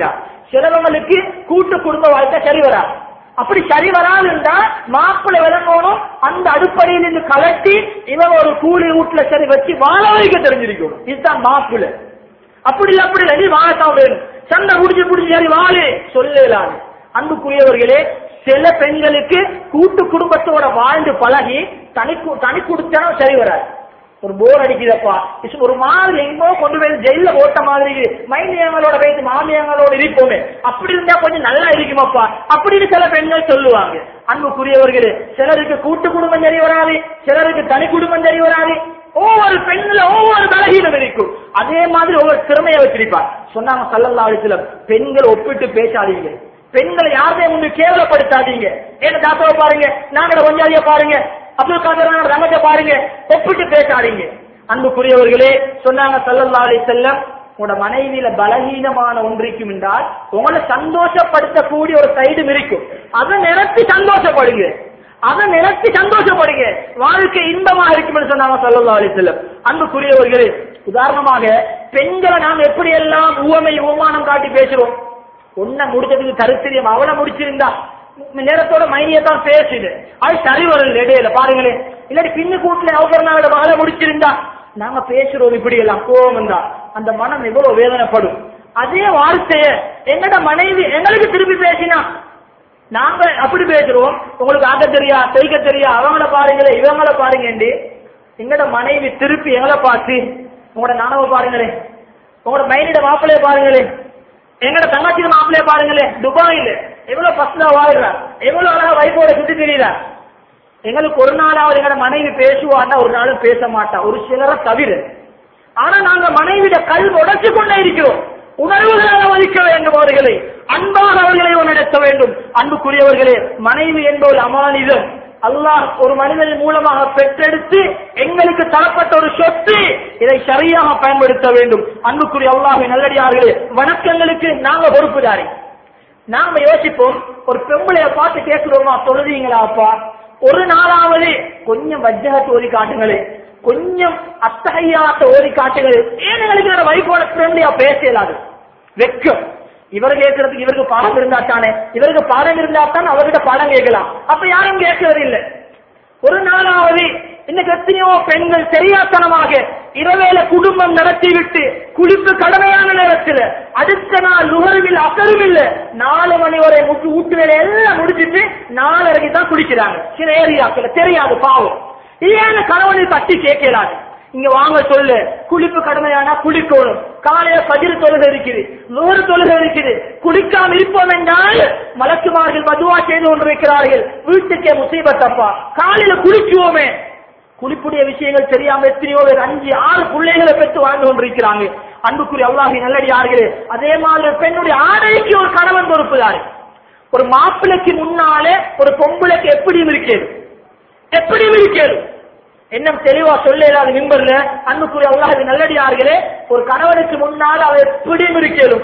சிலவங்களுக்கு கூட்டு குடும்ப வாழ்க்கை சரி வராது அப்படி சரி வராதுண்டா மாப்பிள்ளை விளங்கணும் அந்த அடுப்படையில் இருந்து கலட்டி இவன் ஒரு கூலி வீட்டுல சரி வச்சு வாழ வைக்க தெரிஞ்சிருக்கும் இதுதான் மாப்பிள்ளை அப்படி இல்ல அப்படி இல்ல நீ வாழத்தான் வேணும் சண்டை குடிச்சு குடிச்சு சரி வாழு சொல்லலாது அன்புக்குரியவர்களே சில பெண்களுக்கு கூட்டு குடும்பத்தோட வாழ்ந்து பழகி தனி கு- தனி குடிச்சாலும் சரி வராது ஒரு போர் அடிக்குதப்பா இது ஒரு மாதிரி எங்கோ கொண்டு போய் ஜெயில போட்ட மாதிரி மைனியங்களோட வைத்து மாமியங்களோட இருப்போமே அப்படி இருந்தா கொஞ்சம் நல்லா இருக்குமாப்பா அப்படின்னு சில பெண்கள் சொல்லுவாங்க அன்புக்குரியவர்களே சிலருக்கு கூட்டு குடும்பம் சரி வராது சிலருக்கு தனி குடும்பம் சரி வராது ஒவ்வொரு பெண்ணுல ஒவ்வொரு பலகீனம் இருக்கும் அதே மாதிரி ஒவ்வொரு திறமையை வச்சிருப்பார் சொன்னாங்க சல்லல்லா அலிஸ்லம் பெண்கள் ஒப்பிட்டு பேசாதீங்க பெண்களை யாருமே முன்னு கேவலப்படுத்தாதீங்க ஏன்னா தாத்தாவை பாருங்க நாங்களோட கொஞ்சாதிய பாருங்க அப்துல் காதர் நாங்களோட தங்கத்தை பாருங்க ஒப்பிட்டு பேசாதீங்க அன்புக்குரியவர்களே சொன்னாங்க சல்லல்லா அலி செல்லம் உங்களோட மனைவியில பலகீனமான ஒன்றிக்கும் என்றால் உங்களை சந்தோஷப்படுத்தக்கூடிய ஒரு சைடும் இருக்கும் அதை நினைச்சு சந்தோஷப்படுங்க அதை நினைச்சு சந்தோஷப்படுங்க வாழ்க்கை இன்பமா இருக்கும் சொன்னாங்க சல்லல்லா அலி செல்லம் அன்புக்குரியவர்களே உதாரணமாக பெண்களை நாம் எப்படி எல்லாம் உவமை உவமானம் காட்டி பேசுறோம் ஒன்ன முடிச்சதுக்கு கருத்திரியம் அவளை முடிச்சிருந்தா நேரத்தோட மைனியை தான் பேசுது அது சரி வரல இடையில பாருங்களேன் இல்லாட்டி பின்னு கூட்டுல அவசரனாவோட மகளை முடிச்சிருந்தா நாங்க பேசுறோம் இப்படி எல்லாம் கோபம் தான் அந்த மனம் எவ்வளவு வேதனைப்படும் அதே வார்த்தைய எங்கட மனைவி எங்களுக்கு திருப்பி பேசினா நாங்க அப்படி பேசுறோம் உங்களுக்கு ஆக்க தெரியா செய்க தெரியா அவங்கள பாருங்களே இவங்கள பாருங்கண்டி எங்கட மனைவி திருப்பி எங்களை பார்த்து உங்களோட நானவ பாருங்களேன் உங்களோட மைனிட மாப்பிள்ளைய பாருங்களேன் எங்கட தங்கச்சி மாப்பிள்ளைய பாருங்களேன் துபாயில எவ்வளவு பஸ்ல வாழ்றா எவ்வளவு அழகா வைஃபோட சுத்தி தெரியுதா எங்களுக்கு ஒரு நாளாவது எங்கட மனைவி பேசுவான்னா ஒரு நாளும் பேச மாட்டா ஒரு சிலரை தவிர ஆனா நாங்க மனைவிட கல் உடைச்சு கொண்டே இருக்கிறோம் உணர்வுகளாக மதிக்க வேண்டும் அவர்களை அன்பாக அவர்களை நடத்த வேண்டும் அன்புக்குரியவர்களே மனைவி என்பவர் அமானிதம் அல்லாஹ் ஒரு மனிதன் மூலமாக பெற்றெடுத்து எங்களுக்கு தரப்பட்ட ஒரு சொத்து இதை சரியாக பயன்படுத்த வேண்டும் அன்புக்குரிய அல்லாஹ் நல்லடியார்களே வணக்கங்களுக்கு நாங்க பொறுப்புதாரி நாம யோசிப்போம் ஒரு பெம்பளைய பார்த்து கேட்கிறோமா தொழுதீங்களா அப்பா ஒரு நாளாவது கொஞ்சம் வஜ்ஜகத்தை ஓதி காட்டுங்களே கொஞ்சம் அத்தகையாத்த ஓதி காட்டுங்களே ஏன் எங்களுக்கு என்னோட வைஃபோட ஃப்ரெண்ட்லியா பேச இயலாது வெக்கம் இவர் கேட்கறதுக்கு இவருக்கு பாடம் இருந்தா தானே இவருக்கு பாடம் இருந்தா தான் அவர்கிட்ட பாடம் கேட்கலாம் அப்ப யாரும் கேட்கறது இல்லை ஒரு நாளாவது இன்னைக்கு எத்தனையோ பெண்கள் தெரியாத்தனமாக இரவேல குடும்பம் நடத்திவிட்டு குளிப்பு கடமையான நேரத்தில் அடுத்த நாள் நுகர்வில் அசரும் இல்ல நாலு மணி வரை முட்டு ஊட்டு வேலை எல்லாம் முடிச்சிட்டு நாலரைக்கு தான் குளிக்கிறாங்க சில ஏரியாக்கள் தெரியாது பாவம் ஏன் கணவனை தட்டி கேட்கலாது இங்க வாங்க சொல்லு குளிப்பு கடமையானா குளிக்கணும் காலையில பதிர் தொழுகை இருக்குது நூறு தொழுகை இருக்குது குளிக்காம இருப்போம் என்றால் மலக்குமார்கள் மதுவா செய்து கொண்டிருக்கிறார்கள் வீட்டுக்கே முசீபத்தப்பா காலையில குளிக்குவோமே குளிப்புடைய விஷயங்கள் தெரியாம எத்தனையோ பேர் அஞ்சு ஆறு பிள்ளைகளை பெற்று வாழ்ந்து கொண்டிருக்கிறாங்க அன்புக்குரிய அல்லாஹி நல்லடியார்களே அதே மாதிரி பெண்ணுடைய ஆடைக்கு ஒரு கணவன் பொறுப்புதாரு ஒரு மாப்பிள்ளைக்கு முன்னாலே ஒரு பொம்பளைக்கு எப்படியும் இருக்கிறது எப்படியும் இருக்கிறது என்ன தெளிவா சொல்லலாது மிம்பர்ல அன்புக்குரிய அல்லாஹ் நல்லடியார்களே ஒரு கணவனுக்கு முன்னால் அவ எப்படியும் இருக்கலும்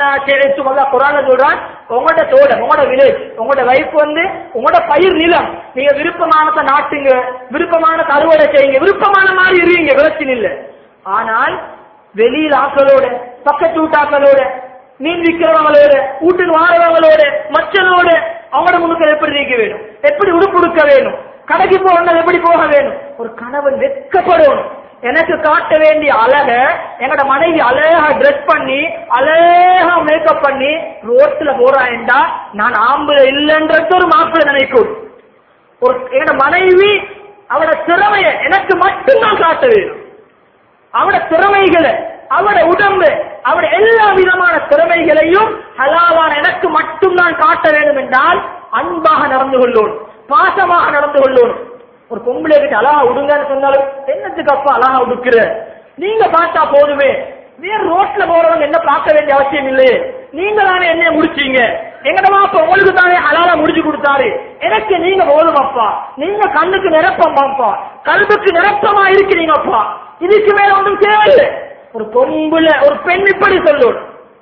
குரான சொல்றான் உங்களோட தோட உங்களோட வில்லேஜ் உங்களோட வைஃப் வந்து உங்களோட பயிர் நிலம் நீங்க விருப்பமானதை நாட்டுங்க விருப்பமான அறுவடை செய்யுங்க விருப்பமான மாதிரி இருங்க பிரச்சனை இல்ல ஆனால் வெளியில் ஆக்களோட பக்கத்து வீட்டாக்களோட மீன் விற்கிறவங்களோட வீட்டுக்கு வாரவங்களோட மச்சனோட அவங்களோட முன்னுக்கு எப்படி இருக்க வேணும் எப்படி உடுப்புடுக்க வேணும் கடைக்கு போகணும் எப்படி போக வேணும் ஒரு கணவன் வெட்கப்படணும் எனக்கு காட்ட வேண்டிய அழக என்னோட மனைவி அழகா ட்ரெஸ் பண்ணி அழகா மேக்கப் பண்ணி ரோட்ல போறாண்டா நான் ஆம்பளை இல்லைன்றது ஒரு மாப்பிள்ளை நினைக்கும் ஒரு என்னோட மனைவி அவட திறமைய எனக்கு மட்டும்தான் காட்ட வேணும் அவட திறமைகளை அவட உடம்பு அவட எல்லா விதமான திறமைகளையும் ஹலாலான எனக்கு மட்டும்தான் காட்ட வேண்டும் என்றால் அன்பாக நடந்து கொள்ளணும் பாசமாக நடந்து கொள்ளணும் ஒரு பொம்பளை கிட்ட அழகா விடுங்கன்னு சொன்னாலும் என்னத்துக்கு அப்பா அழகா உடுக்குற நீங்க பார்த்தா போதுமே வேற ரோட்ல போறவங்க என்ன பார்க்க வேண்டிய அவசியம் இல்லையே நீங்க தானே என்ன முடிச்சீங்க எங்கட மாப்பா உங்களுக்கு தானே அழகா முடிச்சு கொடுத்தாரு எனக்கு நீங்க போதும் அப்பா நீங்க கண்ணுக்கு நிரப்பம் அப்பா கல்விக்கு நிரப்பமா இருக்கிறீங்கப்பா இதுக்கு மேல ஒன்றும் தேவையில்லை ஒரு பொம்புல ஒரு பெண் இப்படி சொல்லணும்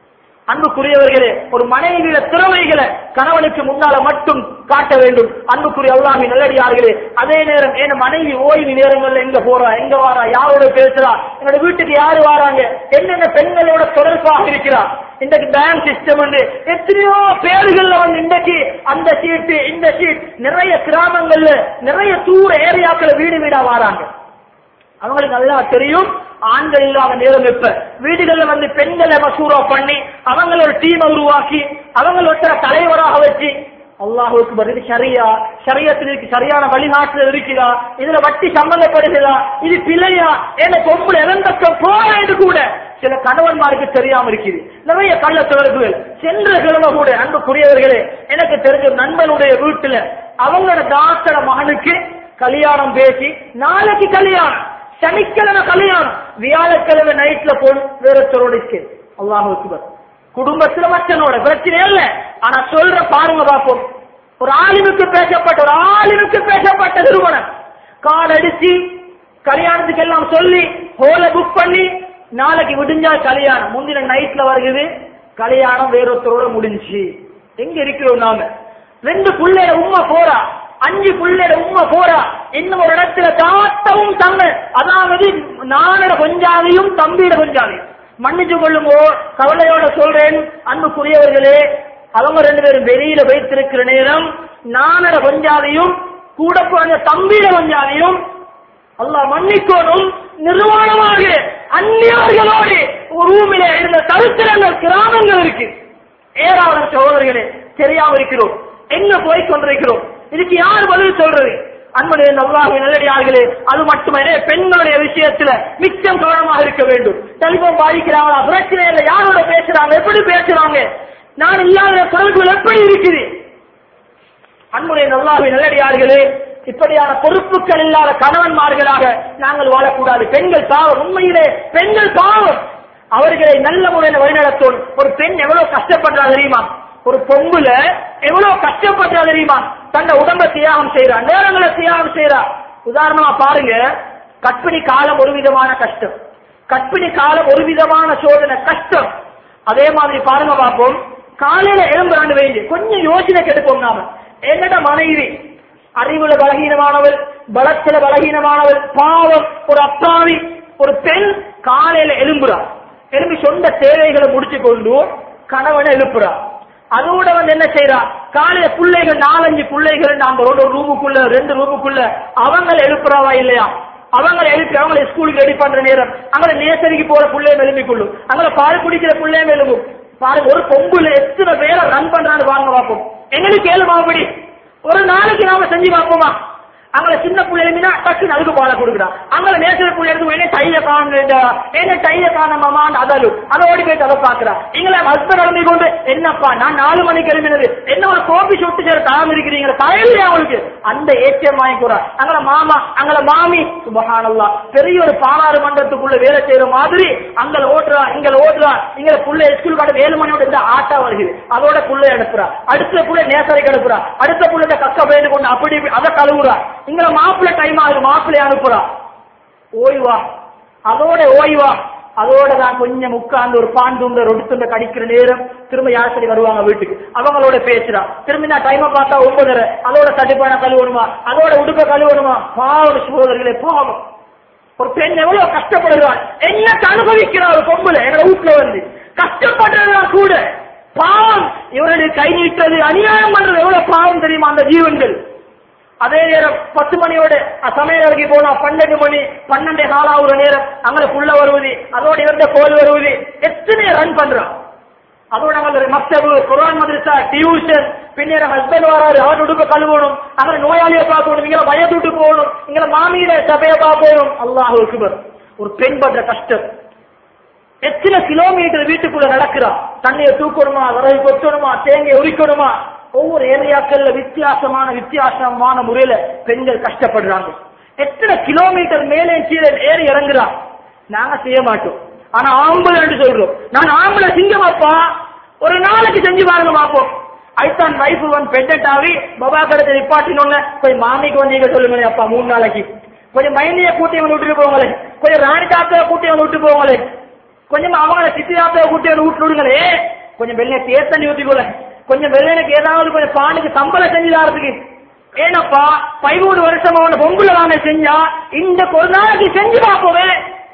அன்புக்குரியவர்களே ஒரு மனைவியில திறமைகளை கணவனுக்கு முன்னால மட்டும் காட்ட வேண்டும் அன்புக்குரிய அல்லாஹி நல்லடியார்களே அதே நேரம் என் மனைவி ஓய்வு நேரங்கள்ல எங்க போறா எங்க வாரா யாரோட பேசுறா என்னோட வீட்டுக்கு யாரு வாராங்க என்னென்ன பெண்களோட தொடர்பாக இருக்கிறா இன்றைக்கு பேங்க் சிஸ்டம் வந்து எத்தனையோ பேர்கள்ல வந்து இன்றைக்கு அந்த சீட்டு இந்த சீட் நிறைய கிராமங்கள்ல நிறைய தூர ஏரியாக்கள் வீடு வீடா வாராங்க அவங்களுக்கு நல்லா தெரியும் ஆண்கள் இல்லாத நேரம் இப்ப வீடுகள்ல வந்து பெண்களை மசூரா பண்ணி அவங்கள ஒரு டீமை உருவாக்கி அவங்கள ஒருத்தர தலைவராக வச்சு அல்லாஹுக்கு பதில் சரியா சரியத்திற்கு சரியான வழிகாட்டுதல் இருக்குதா இதுல வட்டி சம்பந்தப்படுகிறதா இது பிழையா என்ன பொம்பளை இறந்தக்கம் போறது கூட சில கணவன்மாருக்கு தெரியாம இருக்குது நிறைய கள்ள தொடர்புகள் சென்ற கிழமை கூட அன்புக்குரியவர்களே எனக்கு தெரிஞ்ச ஒரு நண்பனுடைய வீட்டுல அவங்களோட டாக்டர மகனுக்கு கல்யாணம் பேசி நாளைக்கு கல்யாணம் சனிக்கிழமை கல்யாணம் வியாழக்கிழமை நைட்ல போன் வேறொருத்தரோட அல்லாஹ் அக்பர் குடும்பத்துல மச்சனோட பிரச்சனை இல்ல ஆனா சொல்ற பாருங்க பாப்போம் ஒரு ஆளுனுக்கு பேசப்பட்ட ஒரு ஆளுனுக்கு பேசப்பட்ட நிறுவனம் கால் அடிச்சு கல்யாணத்துக்கு எல்லாம் சொல்லி ஹோல புக் பண்ணி நாளைக்கு விடிஞ்சா கல்யாணம் முந்தின நைட்ல வருகுது கல்யாணம் வேறொருத்தரோட முடிஞ்சு எங்க இருக்கிறோம் நாம ரெண்டு புள்ளைய உம்மா போறா அஞ்சு புள்ளைய உம்மா போறா இன்னும் ஒரு இடத்துல தாத்தவும் தங்க அதாவது நானோட கொஞ்சாதையும் தம்பியோட கொஞ்சாதையும் மன்னிச்சு கொள்ளுங்கோ கவலையோட சொல்றேன் அன்புக்குரியவர்களே அவங்க ரெண்டு பேரும் வெளியில வைத்திருக்கிற நேரம் நானோட கொஞ்சாதையும் கூட பிறந்த தம்பியோட கொஞ்சாதையும் அல்லாஹ் மன்னிக்கோனும் நிர்வாணமாக அந்நியர்களோடு ஒரு ரூமிலே இருந்த தரித்திரங்கள் கிராமங்கள் இருக்கு ஏராளம் சகோதரர்களே தெரியாம இருக்கிறோம் எங்க போய் கொண்டிருக்கிறோம் இதுக்கு யார் பதில் சொல்றது அன்புடைய நல்லாக நல்லடியார்களே அது மட்டுமல்ல பெண்களுடைய விஷயத்துல மிச்சம் கவனமாக இருக்க வேண்டும் செல்வம் பாதிக்கிறாங்களா பிரச்சனை இல்லை யாரோட பேசுறாங்க எப்படி பேசுறாங்க நான் இல்லாத தொடர்புகள் எப்படி இருக்குது அன்புடைய நல்லாக நல்லடியார்களே இப்படியான பொறுப்புகள் இல்லாத கணவன்மார்களாக நாங்கள் வாழக்கூடாது பெண்கள் பாவம் உண்மையிலே பெண்கள் பாவம் அவர்களை நல்ல முறையில் வழிநடத்தும் ஒரு பெண் எவ்வளவு கஷ்டப்படுறா தெரியுமா ஒரு பொம்புல எவ்வளவு கஷ்டப்படுறா தெரியுமா தன்னை உடம்ப தியாகம் செய்யறா நேரங்களை தியாகம் செய்யறா உதாரணமா பாருங்க கற்பிணி காலம் ஒரு விதமான கஷ்டம் கற்பிணி காலம் ஒரு விதமான சோதனை கஷ்டம் அதே மாதிரி பாருங்க பார்ப்போம் காலையில எழும்புறாண்டு வைங்க கொஞ்சம் யோசனை கெடுப்போம் நாம என்னோட மனைவி அறிவுல பலகீனமானவள் பலத்தில பலகீனமானவள் பாவம் ஒரு அப்பாவி ஒரு பெண் காலையில எழும்புறா எழும்பி சொந்த தேவைகளை முடிச்சு கொண்டு கணவனை எழுப்புறா அதோட வந்து என்ன செய்யறா காலையில பிள்ளைகள் நாலஞ்சு பிள்ளைகள் அந்த ஒரு ரூமுக்குள்ள ரெண்டு ரூமுக்குள்ள அவங்களை எழுப்புறாவா இல்லையா அவங்களை எழுப்பி அவங்களை ஸ்கூலுக்கு ரெடி பண்ற நேரம் அங்கே நேசரிக்கு போற பிள்ளைய எழுப்பி கொள்ளும் அங்கே பால் குடிக்கிற பிள்ளையும் எழுப்பும் பாருங்க ஒரு பொம்புல எத்தனை பேரை ரன் பண்றான்னு வாங்க பார்ப்போம் எங்களுக்கு கேளுமா அப்படி ஒரு நாளைக்கு நாம செஞ்சு பார்ப்போமா அங்கே சின்ன புள்ள எழுப்பினா டக்குன்னு அதுக்கு பாலை கொடுக்குறான் அங்கே நேசர புள்ள எடுத்து என்ன டைய காணுடா என்ன டைய காணமாமான்னு அதலும் அதை ஓடி போயிட்டு அதை பாக்குறா எங்களை ஹஸ்பண்ட் எழுப்பி கொண்டு என்னப்பா நான் நாலு மணிக்கு எழுப்பினது என்ன ஒரு கோபி சொட்டு சேர தாம இருக்கிறீங்க தயவு அவளுக்கு அந்த ஏற்றியம் வாங்கிக்கூறா அங்கே மாமா அங்கே மாமி சுபஹானல்லா பெரிய ஒரு பாலாறு மன்றத்துக்குள்ள வேலை செய்யற மாதிரி அங்கே ஓட்டுறா இங்க ஓட்டுறா இங்க புள்ள ஸ்கூல் காட்ட ஏழு மணியோட இந்த ஆட்டா வருகிறது அதோட புள்ள எடுப்புறா அடுத்த புள்ள நேசரைக்கு எடுப்புறா அடுத்த புள்ள இந்த கக்க பயந்து கொண்டு அப்படி இப்படி அதை கழுவுறா இங்க மாப்பிள்ள டைம் ஆகுது மாப்பிள்ளை அனுப்புறா ஓய்வா அதோட ஓய்வா அதோட நான் கொஞ்சம் உட்கார்ந்து ஒரு பாண்டுந்த ரொடுத்துண்ட கடிக்கிற நேரம் திரும்ப யார் சரி வருவாங்க வீட்டுக்கு அவங்களோட பேசுறா திரும்பி நான் டைமை பார்த்தா ஒன்பதரை அதோட தட்டுப்பான கழுவணுமா அதோட உடுப்ப கழுவணுமா பாவ சோதர்களே போகணும் ஒரு பெண் எவ்வளவு கஷ்டப்படுகிறாள் என்ன அனுபவிக்கிறா ஒரு பொம்பளை எங்க வீட்டுல வந்து கஷ்டப்படுறதா கூட பாவம் இவருடைய கை நீட்டது அநியாயம் பண்றது எவ்வளவு பாவம் தெரியுமா அந்த ஜீவன்கள் அதே நேரம் பத்து மணியோட சமையல் அருகே போனா பன்னெண்டு மணி பன்னெண்டு நாலாவது நேரம் அங்க புள்ள வருவது அதோட இவர்ந்த கோல் வருவது எத்தனை ரன் பண்றான் அதோட அவங்க மக்தபு குரான் மதரசா டியூஷன் பின்னர் ஹஸ்பண்ட் வராரு அவர் உடுப்ப கழுவணும் அங்க நோயாளியை பார்க்கணும் இங்க வயதுட்டு போகணும் இங்க மாமியில சபையை பார்க்கணும் அல்லாஹ் அக்பர் ஒரு பெண் பண்ற கஷ்டம் எத்தனை கிலோமீட்டர் வீட்டுக்குள்ள நடக்கிறா தண்ணியை தூக்கணுமா விறகு கொத்தணுமா தேங்காய் உரிக்கணுமா ஒவ்வொரு ஏரியாக்கள்ல வித்தியாசமான வித்தியாசமான முறையில பெண்கள் கஷ்டப்படுறாங்க எத்தனை கிலோமீட்டர் மேலே கீழே ஏறி இறங்குறா நாங்க செய்ய மாட்டோம் ஆனா ஆம்பளை என்று சொல்றோம் நான் ஆம்பளை சிங்கமாப்பா ஒரு நாளைக்கு செஞ்சு பாருங்க பாப்போம் ஐத்தான் வைஃப் வந்து பெட்டட் ஆகி பபா கடத்தை நிப்பாட்டினோன்னு கொஞ்சம் மாமிக்கு வந்து நீங்க சொல்லுங்களேன் அப்பா மூணு நாளைக்கு கொஞ்சம் மைனிய கூட்டி வந்து விட்டுட்டு போங்களே கொஞ்சம் ராணி தாத்தாவை கூட்டி வந்து விட்டு போங்களே கொஞ்சம் அவங்கள சித்தி தாத்தாவை கூட்டி வந்து விட்டு விடுங்களே கொஞ்சம் வெள்ளை தேத்தண்ணி ஊத்திக்கொள்ள கொஞ்சம் வெள்ளைக்கு ஏதாவது கொஞ்சம் பானுக்கு சம்பளம் செஞ்சு தரதுக்கு ஏனப்பா பதிமூணு வருஷமா உன பொங்குல வாங்க செஞ்சா இந்த ஒரு நாளைக்கு செஞ்சு பார்ப்போமே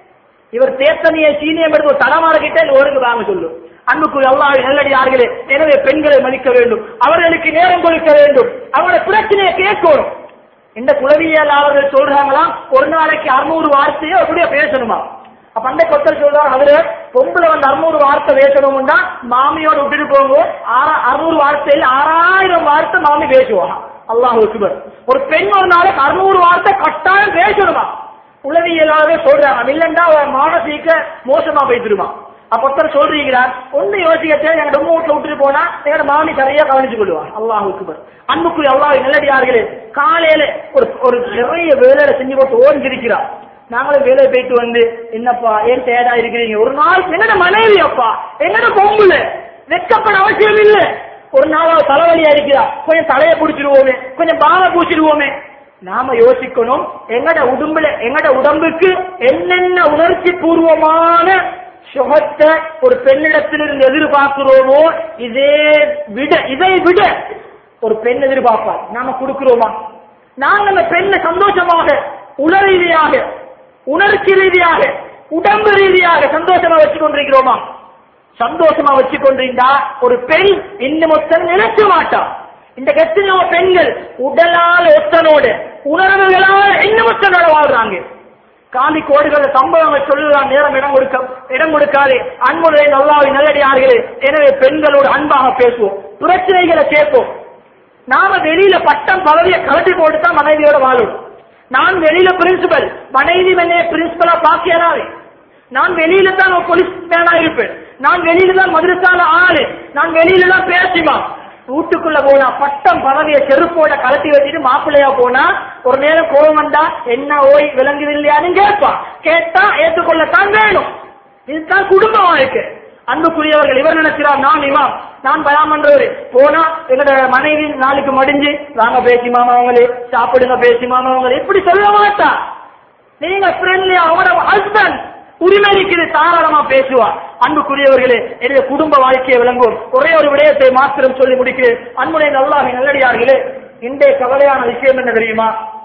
இவர் தேத்தனிய சீனியம் எடுத்து ஒரு தலைமாற கிட்ட ஒருக்கு வாங்க சொல்லு அன்புக்கு அல்லாஹ் நல்லடியார்களே எனவே பெண்களை மதிக்க வேண்டும் அவர்களுக்கு நேரம் கொடுக்க வேண்டும் அவங்களோட பிரச்சனையை கேட்கணும் இந்த குலவியலாளர்கள் சொல்றாங்களாம் ஒரு நாளைக்கு அறுநூறு வார்த்தையை அப்படியே பேசணுமா அப்ப அந்த கொத்தல் சொல்றாங்க அவரு பொம்பளை வந்து அறுநூறு வார்த்தை பேசணும்னா மாமியோட விட்டுட்டு போங்க ஆறா- அறுநூறு வார்த்தையில் ஆறாயிரம் வார்த்தை மாமி பேசுவாங்க அல்லாஹ் அக்பர் ஒரு பெண் ஒரு நாளைக்கு அறுநூறு வார்த்தை கட்டாயம் பேசணுமா உளவியலாகவே சொல்றாங்க இல்லைன்னா அவன் மானசீக மோசமா போயிட்டுருமா அப்ப ஒருத்தர் சொல்றீங்கிறார் ஒண்ணு யோசிக்க தேவை எங்க ரொம்ப வீட்டுல விட்டுட்டு போனா எங்க மாமி சரியா கவனிச்சு கொள்வான் அல்லாஹ் அக்பர் அன்புக்குரிய அல்லாஹ் நல்லடியார்களே காலையில ஒரு ஒரு நிறைய வேலையில செஞ்சு போட்டு ஓடி இருக்கிறார் நாங்களும் வேலையை போயிட்டு வந்து என்னப்பா ஏன் டயர்டா இருக்கிறீங்க ஒரு நாள் என்னோட மனைவி அப்பா என்னோட பொம்புல வெக்கப்பட அவசியம் இல்லை ஒரு நாள் தலைவலியா இருக்கிறா கொஞ்சம் தலையை பிடிச்சிருவோமே கொஞ்சம் பாலை பூச்சிடுவோமே நாம யோசிக்கணும் எங்கட உடம்புல எங்கட உடம்புக்கு என்னென்ன உணர்ச்சி பூர்வமான சுகத்தை ஒரு பெண்ணிடத்திலிருந்து எதிர்பார்க்கிறோமோ இதே விட இதை விட ஒரு பெண் எதிர்பார்ப்பார் நாம கொடுக்கிறோமா நாங்க அந்த பெண்ணை சந்தோஷமாக உள ரீதியாக உணர்ச்சி ரீதியாக உடம்பு ரீதியாக சந்தோஷமா வச்சு கொண்டிருக்கிறோமா சந்தோஷமா வச்சு கொண்டிருந்தா ஒரு பெண் இன்னும் ஒருத்தன் நினைக்க மாட்டா இந்த எத்தனையோ பெண்கள் உடலால் ஒத்தனோடு உணர்வுகளால் இன்னும் ஒத்தனோட வாழ்றாங்க காந்தி கோடுகள சம்பவங்கள் சொல்லலாம் நேரம் இடம் கொடுக்க இடம் கொடுக்காது அன்புடைய நல்லாவி நல்லடியார்களே எனவே பெண்களோடு அன்பாக பேசுவோம் பிரச்சனைகளை கேட்போம் நாம வெளியில பட்டம் பதவியை கலட்டி போட்டு தான் மனைவியோட வாழும் நான் வெளியில பிரின்சிபல் மனைவி என்னைய பிரின்சிபலா பாக்கியனாவே நான் வெளியில தான் ஒரு போலீஸ் மேனா இருப்பேன் நான் வெளியில தான் மதுரசால ஆளு நான் வெளியில தான் பேசிமா வீட்டுக்குள்ள போனா பட்டம் பதவியை செருப்போட கலட்டி வச்சுட்டு மாப்பிள்ளையா போனா ஒரு நேரம் கோபம் வந்தா என்ன ஓய் விளங்குது இல்லையான்னு கேட்பான் கேட்டா ஏற்றுக்கொள்ளத்தான் வேணும் இதுதான் குடும்ப வாழ்க்கை அன்புக்குரியவர்கள் இவர் நினைக்கிறார் நான் இமாம் நான் பயாம் பண்றவரு போனா எங்களோட மனைவி நாளைக்கு மடிஞ்சு வாங்க பேசி மாமா அவங்களே சாப்பிடுங்க பேசி மாமா அவங்களே இப்படி சொல்ல மாட்டா நீங்க ஃப்ரெண்ட்லி அவனோட ஹஸ்பண்ட் உரிமை இருக்குது தாராளமா பேசுவா அன்புக்குரியவர்களே என்னுடைய குடும்ப வாழ்க்கையை விளங்குவோம் ஒரே ஒரு விடயத்தை மாத்திரம் சொல்லி முடிக்கிறேன் அன்புடைய நல்லாக நல்லடியார்களே இன்றைய கவலையான விஷயம் என்ன தெரியுமா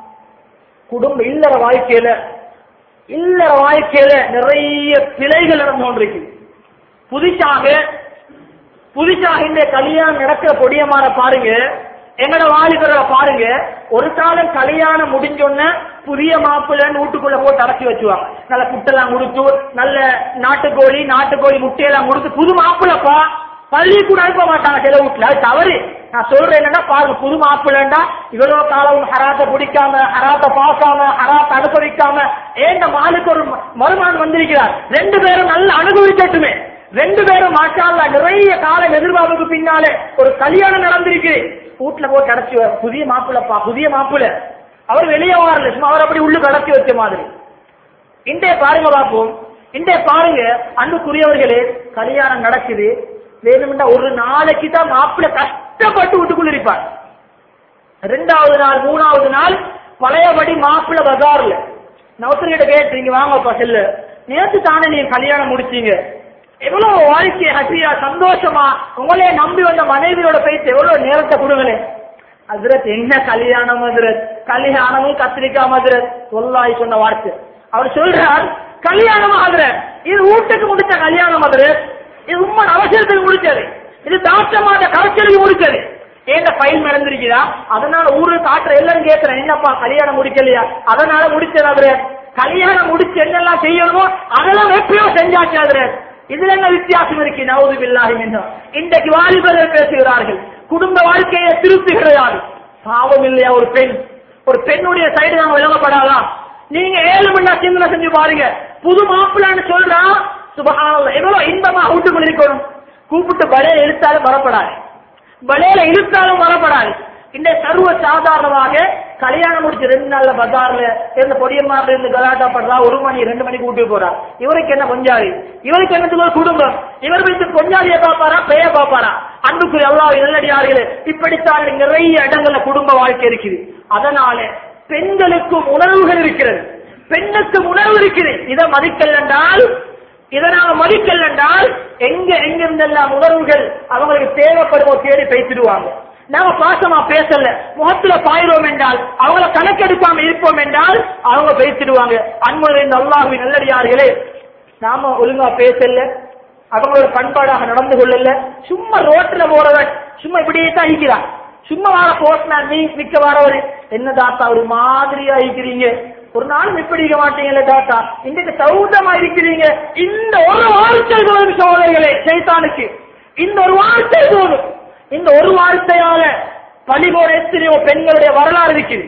குடும்ப இல்லற வாழ்க்கையில இல்லற வாழ்க்கையில நிறைய பிழைகள் நடந்து கொண்டிருக்கு புதுசாக புதுசாக இந்த கல்யாணம் நடக்கிற பொடியமான பாருங்க எங்கட வாலிபரை பாருங்க ஒரு காலம் கல்யாணம் முடிஞ்சோன்ன புதிய மாப்பிள்ளைன்னு வீட்டுக்குள்ள போட்டு அடைச்சி வச்சுவாங்க நல்ல புட்டெல்லாம் கொடுத்து நல்ல நாட்டுக்கோழி நாட்டுக்கோழி முட்டையெல்லாம் கொடுத்து புது மாப்பிள்ளப்பா பள்ளி கூட அனுப்ப மாட்டாங்க சில வீட்டுல அது தவறு நான் சொல்றேன் என்னன்னா பாருங்க புது மாப்பிள்ளண்டா இவ்வளவு காலம் ஹராத்த பிடிக்காம ஹராத்த பாக்காம ஹராத்த அனுபவிக்காம ஏன் மாலுக்கு ஒரு மருமான் வந்திருக்கிறார் ரெண்டு பேரும் நல்ல அனுபவிக்கட்டுமே ரெண்டு பேரும் மாஷால்லா நிறைய காலம் எதிர்பார்ப்புக்கு பின்னாலே ஒரு கல்யாணம் நடந்திருக்கு வீட்டுல போட்டு அடைச்சி வ- புதிய மாப்பிள்ளப்பா புதிய மாப்பிள்ள அவர் வெளியே வரல சும்மா அவர் அப்படி உள்ளுக்கு அடைச்சி வச்ச மாதிரி இன்றைய பாருங்க பார்ப்போம் இன்றைய பாருங்க அன்புக்குரியவர்களே கல்யாணம் நடக்குது வேணும்னா ஒரு நாளைக்கு தான் மாப்பிள்ளை கஷ்டப்பட்டு வீட்டுக்குள்ள இருப்பார் ரெண்டாவது நாள் மூணாவது நாள் பழையபடி மாப்பிள்ளை பஜார்ல நவசரிகிட்ட கேட்டு நீங்க வாங்கப்பா செல்லு நேத்து தானே நீங்க கல்யாணம் முடிச்சீங்க எவ்வளவு வாழ்க்கை ஹசியா சந்தோஷமா உங்களே நம்பி வந்த மனைவியோட பேச்சு எவ்வளவு நேரத்தை கொடுங்களேன் ஹசரத் என்ன கல்யாணம் ஹசரத் கல்யாணமும் கத்திரிக்காய் ஹசரத் சொல்லாய் சொன்ன வார்த்தை அவர் சொல்றார் கல்யாணம் ஹசரத் இது வீட்டுக்கு முடிச்ச கல்யாணம் ஹசரத் இது உண்மை அவசரத்துக்கு முடிச்சது இது தாட்சமான கரைச்சலுக்கு முடிச்சது ஏன் ஃபைல் நடந்திருக்குதா அதனால ஊரு காட்டுற எல்லாரும் கேட்கிறேன் என்னப்பா கல்யாணம் முடிக்கலையா அதனால முடிச்சது அவரு கல்யாணம் முடிச்சு என்னெல்லாம் செய்யணுமோ அதெல்லாம் எப்பயோ செஞ்சாச்சு அவரு இதுல என்ன வித்தியாசம் இருக்கு நவது பில்லாஹி மின்ஹும். இன்றைக்கு வாலிபர்கள் பேசுகிறார்கள் குடும்ப வாழ்க்கையை திருத்துகிறார்கள் பாவம் இல்லையா ஒரு பெண் ஒரு பெண்ணுடைய சைடு நாங்க விளங்கப்படாதா நீங்க ஏழு மணி நேரம் சிந்தனை செஞ்சு பாருங்க புது மாப்பிள்ளைன்னு சொல்றா சுபஹானல்லாஹ் எவ்வளவு இன்பமா வீட்டுக்குள்ள இருக்கணும் கூப்பிட்டு பலையில இழுத்தாலும் வரப்படாது பலையில இழுத்தாலும் வரப்படாது இந்த சர்வ சாதாரணமாக கல்யாணம் முடிச்சு ரெண்டு நாள்ல பஜார்ல இருந்து பொடியம்மார்ல இருந்து கலாட்டா பண்றா ஒரு மணி ரெண்டு மணிக்கு கூட்டி போறா இவருக்கு என்ன கொஞ்சாதி இவருக்கு என்னத்துக்கு ஒரு குடும்பம் இவர் வீட்டு கொஞ்சாதிய பாப்பாரா பெய பாப்பாரா அன்புக்கு எல்லா நல்லடியார்களே இப்படித்தான் நிறைய இடங்கள்ல குடும்ப வாழ்க்கை இருக்குது அதனால பெண்களுக்கும் உணர்வுகள் இருக்கிறது பெண்ணுக்கு உணர்வு இருக்குது இதை மதிக்கல் என்றால் இதை நாங்க மதிக்கல என்றால் எங்க எங்க இருந்தெல்லாம் உணர்வுகள் அவங்களுக்கு தேவைப்படுமோ தேடி பேசிடுவாங்க நாம பாசமா பேசல முகத்துல பாயிரோம் என்றால் அவங்கள கணக்கெடுக்காம இருப்போம் என்றால் அவங்க பேசிடுவாங்க அன்புடைய அல்லாஹுவின் நல்லடியார்களே நாம ஒழுங்கா பேசல அவங்களோட பண்பாடாக நடந்து கொள்ளல சும்மா ரோட்ல போறவன் சும்மா இப்படியே தான் இருக்கிறான் சும்மா வார போஸ்ட்மேன் நீ மிக்க வரவரு என்ன தாத்தா ஒரு மாதிரியா இருக்கிறீங்க ஒரு நாளும் இப்படி இருக்க மாட்டீங்கல்ல தாத்தா இன்றைக்கு சௌதமா இருக்கிறீங்க இந்த ஒரு வார்த்தை போதும் சோதனைகளே சைத்தானுக்கு இந்த ஒரு வார்த்தை போதும் இந்த ஒரு வார்த்தையால பழிபோட எத்தனையோ பெண்களுடைய வரலாறு இருக்குது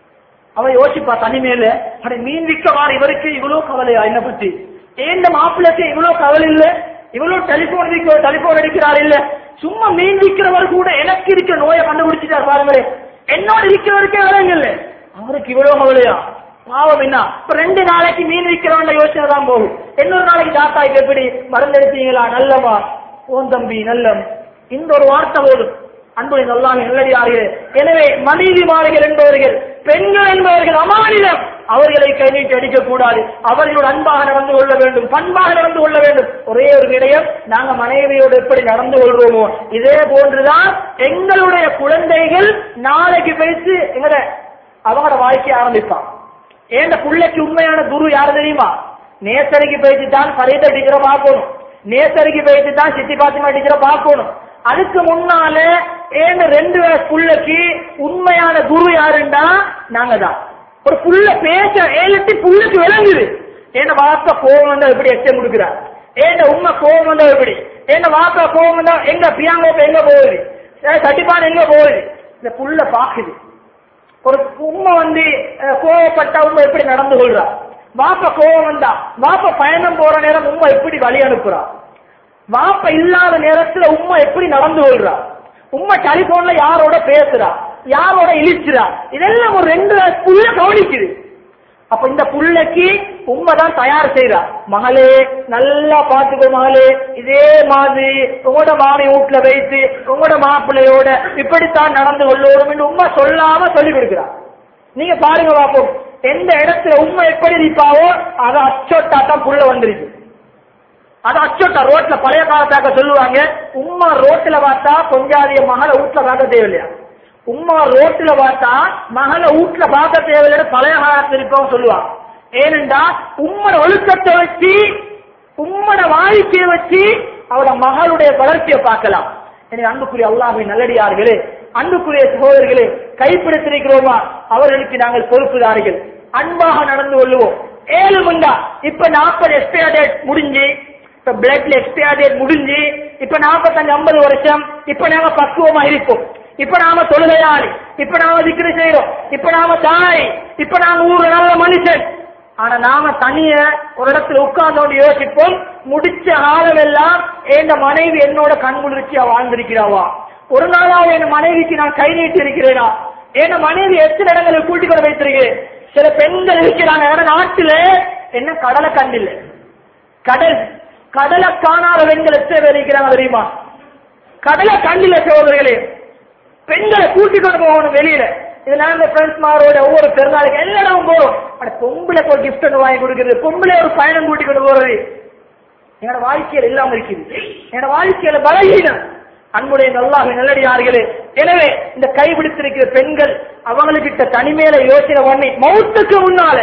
அவன் யோசிப்பா தனிமேல அட மீன் விற்க வார இவருக்கு இவ்வளவு கவலையா என்ன பத்தி ஏன் மாப்பிள்ளைக்கு இவ்வளவு கவலை இல்ல இவ்வளவு டெலிபோன் விற்க டெலிபோன் அடிக்கிறார் இல்ல சும்மா மீன் விற்கிறவர் கூட எனக்கு இருக்க நோயை கண்டுபிடிச்சிட்டார் பாருங்களேன் என்னோட இருக்கிறவருக்கே விளங்கல அவருக்கு இவ்வளவு கவலையா பாவம் என்ன இப்ப ரெண்டு நாளைக்கு மீன் விற்கிறவன் யோசனை தான் போகும் இன்னொரு நாளைக்கு தாத்தா இப்ப எப்படி மருந்து எடுத்தீங்களா நல்லவா ஓன் தம்பி நல்லம் இந்த ஒரு வார்த்தை போதும் அன்புடைய நல்லாக நல்லடியார்கள் எனவே மனைவிமார்கள் என்பவர்கள் பெண்கள் என்பவர்கள் அமானிடம் அவர்களை கை நீட்டி அடிக்க கூடாது அவர்களோடு அன்பாக நடந்து கொள்ள வேண்டும் பண்பாக நடந்து கொள்ள வேண்டும் ஒரே ஒரு விடயம் நாங்க மனைவியோடு எப்படி நடந்து கொள்வோமோ இதே போன்றுதான் எங்களுடைய குழந்தைகள் நாளைக்கு பேசி எங்கட அவங்களோட வாழ்க்கையை ஆரம்பிப்பான் ஏன் பிள்ளைக்கு உண்மையான குரு யாரு தெரியுமா நேசரிக்கு போயிட்டு தான் பரித டீச்சரை பார்க்கணும் நேசரிக்கு போயிட்டு தான் சித்தி பாத்திமா டீச்சரை பார்க்கணும் அதுக்கு முன்னால ஏன் ரெண்டு வயசு புள்ளைக்கு உண்மையான குரு யாருண்டா நாங்க தான் ஒரு புள்ள பேச ஏழட்டி புள்ளைக்கு விளங்குது ஏன்னா வாப்பா கோவம் வந்தா எப்படி எச்சம் கொடுக்குறார் ஏன் உண்மை கோவம் வந்தா எப்படி ஏன்னா வாப்பா கோவம் வந்தா எங்க பிரியாங்கோப்ப எங்க போகுது சட்டிப்பான் எங்க போகுது இந்த புள்ள பாக்குது ஒரு உண்மை வந்து அஹ், கோவப்பட்டா உண்மை எப்படி நடந்து கொள்றா வாப்ப கோவம் வந்தா வாப்ப பயணம் போற நேரம் உண்மை எப்படி வழி அனுப்புறா வாப்ப இல்லாத நேரத்துல உம்மா எப்படி நடந்து கொள்றா உம்மா டெலிபோன்ல யாரோட பேசுறா யாரோட இழிச்சுறா இதெல்லாம் ஒரு ரெண்டு புள்ள கவனிக்குது அப்ப இந்த புள்ளைக்கு உண்மை தான் தயார் செய்யறா மகளே நல்லா பாத்துக்கோ மகளே இதே மாதிரி உங்களோட மாமி வீட்டுல வைத்து உங்களோட மாப்பிள்ளையோட இப்படித்தான் நடந்து கொள்ளணும் உண்மை சொல்லாம சொல்லி கொடுக்கிறா நீங்க பாருங்க பாப்போம் எந்த இடத்துல உண்மை எப்படி இருப்பாவோ அதை அச்சோட்டா தான் புள்ள வந்துருக்கு அது அச்சோட்டா ரோட்ல பழைய காலத்தாக்க சொல்லுவாங்க உம்மா ரோட்ல பார்த்தா கொஞ்சாதிய மகளை வீட்டுல பார்க்க தேவையில்லையா உம்மா ரோட்ல பார்த்தா மகளை வீட்டுல பார்க்க தேவையில்லை பழைய காலத்துல இருக்கவும் சொல்லுவாங்க ஏனென்றா உம்மட ஒழுக்கத்தை வச்சு உம்மட வாழ்க்கையை வச்சு அவட மகளுடைய வளர்ச்சியை பார்க்கலாம் எனவே அன்புக்குரிய அல்லாஹின் நல்லடியார்களே அன்புக்குரிய சகோதரர்களே கைப்பிடித்திருக்கிறோமா அவர்களுக்கு நாங்கள் பொறுப்புதாரிகள் அன்பாக நடந்து கொள்ளுவோம் ஏழு மண்டா இப்ப நாற்பது எக்ஸ்பயர் டேட் முடிஞ்சு இப்ப பிளட்ல எக்ஸ்பயர் டேட் முடிஞ்சு இப்ப நாற்பத்தஞ்சு ஐம்பது வருஷம் இப்ப நாங்க பக்குவமா இருப்போம் இப்ப நாம தொழுகையாளி இப்ப நாம திக்ரு செய்யறோம் இப்ப நாம தாய் இப்ப நாம ஊர்ல நல்ல மனுஷன் ஆனா நாம தனிய ஒரு இடத்துல உட்கார்ந்தோண்டு யோசிப்போம் முடிச்ச காலம் எல்லாம் என் மனைவி என்னோட கண்குளிர்ச்சியா வாழ்ந்திருக்கிறாவா ஒரு நாளாவது என் மனைவிக்கு நான் கை நீட்டி இருக்கிறேனா என் மனைவி எத்தனை இடங்களில் கூட்டிக் கொண்டு வைத்திருக்கிறேன் சில பெண்கள் இருக்கிறாங்க ஏன்னா நாட்டுல என்ன கடலை கண்டில்லை கடல் கடலை காணாத பெண்கள் எத்தனை பேர் இருக்கிறாங்க தெரியுமா கடலை கண்டில சகோதரர்களே பெண்களை கூட்டிக் கொண்டு போகணும் வெளியில இது நாங்க ஃப்ரெண்ட்ஸ் மாரோட ஒவ்வொரு பெருநாளுக்கு எல்லா இடமும் போறோம் அட பொம்பளைக்கு ஒரு gift ஒன்று வாங்கி கொடுக்குறது பொம்பளை ஒரு பயணம் கூட்டிக் கொண்டு போறது என்னோட வாழ்க்கையில இல்லாம இருக்குது என்னோட வாழ்க்கையில பலகீனம் அன்புடைய நல்லாக நல்லடியார்களே எனவே இந்த கைபிடித்திருக்கிற பெண்கள் அவங்களுக்கிட்ட தனிமையில யோசனை பண்ணி மௌத்துக்கு முன்னால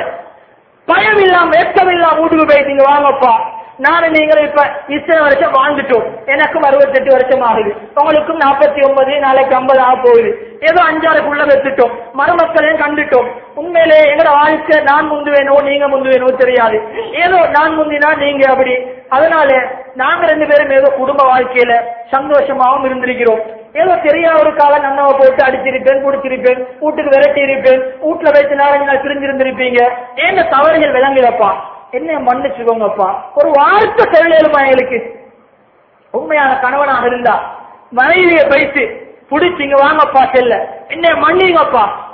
பயம் இல்லாம வெட்கம் இல்லாம வீட்டுக்கு போய் நீங்க வாங்கப்பா நானும் நீங்களும் இப்ப இத்தனை வருஷம் வாழ்ந்துட்டோம் எனக்கும் அறுபத்தெட்டு வருஷம் ஆகுது உங்களுக்கும் நாற்பத்தி ஒன்பது நாளைக்கு ஐம்பது ஆக போகுது ஏதோ அஞ்சாறுக்குள்ள வச்சுட்டோம் மருமக்களையும் கண்டுட்டோம் உண்மையிலே எங்கட வாழ்க்கை நான் முந்துவேனோ நீங்க முந்துவேனோ தெரியாது ஏதோ நான் முந்தினா நீங்க அப்படி அதனால நாங்க ரெண்டு பேரும் ஏதோ குடும்ப வாழ்க்கையில சந்தோஷமாவும் இருந்திருக்கிறோம் ஏதோ தெரியாத ஒரு காலம் நன்னவ போட்டு அடிச்சிருப்பேன் குடிச்சிருப்பேன் வீட்டுக்கு விரட்டி இருப்பேன் வீட்டுல வைத்து நாலஞ்சு நாள் பிரிஞ்சிருந்திருப்பீங்க ஏன் தவறுகள் விளங்குதப்பா என்ன மன்னிச்சுக்கோங்கப்பா ஒரு வார்த்தை சொல்லலுமா எங்களுக்கு உண்மையான கணவனாக இருந்தா மனைவியை வைத்து புடிச்சு இங்க வாங்கப்பா செல்ல என்ன மன்னிங்கப்பா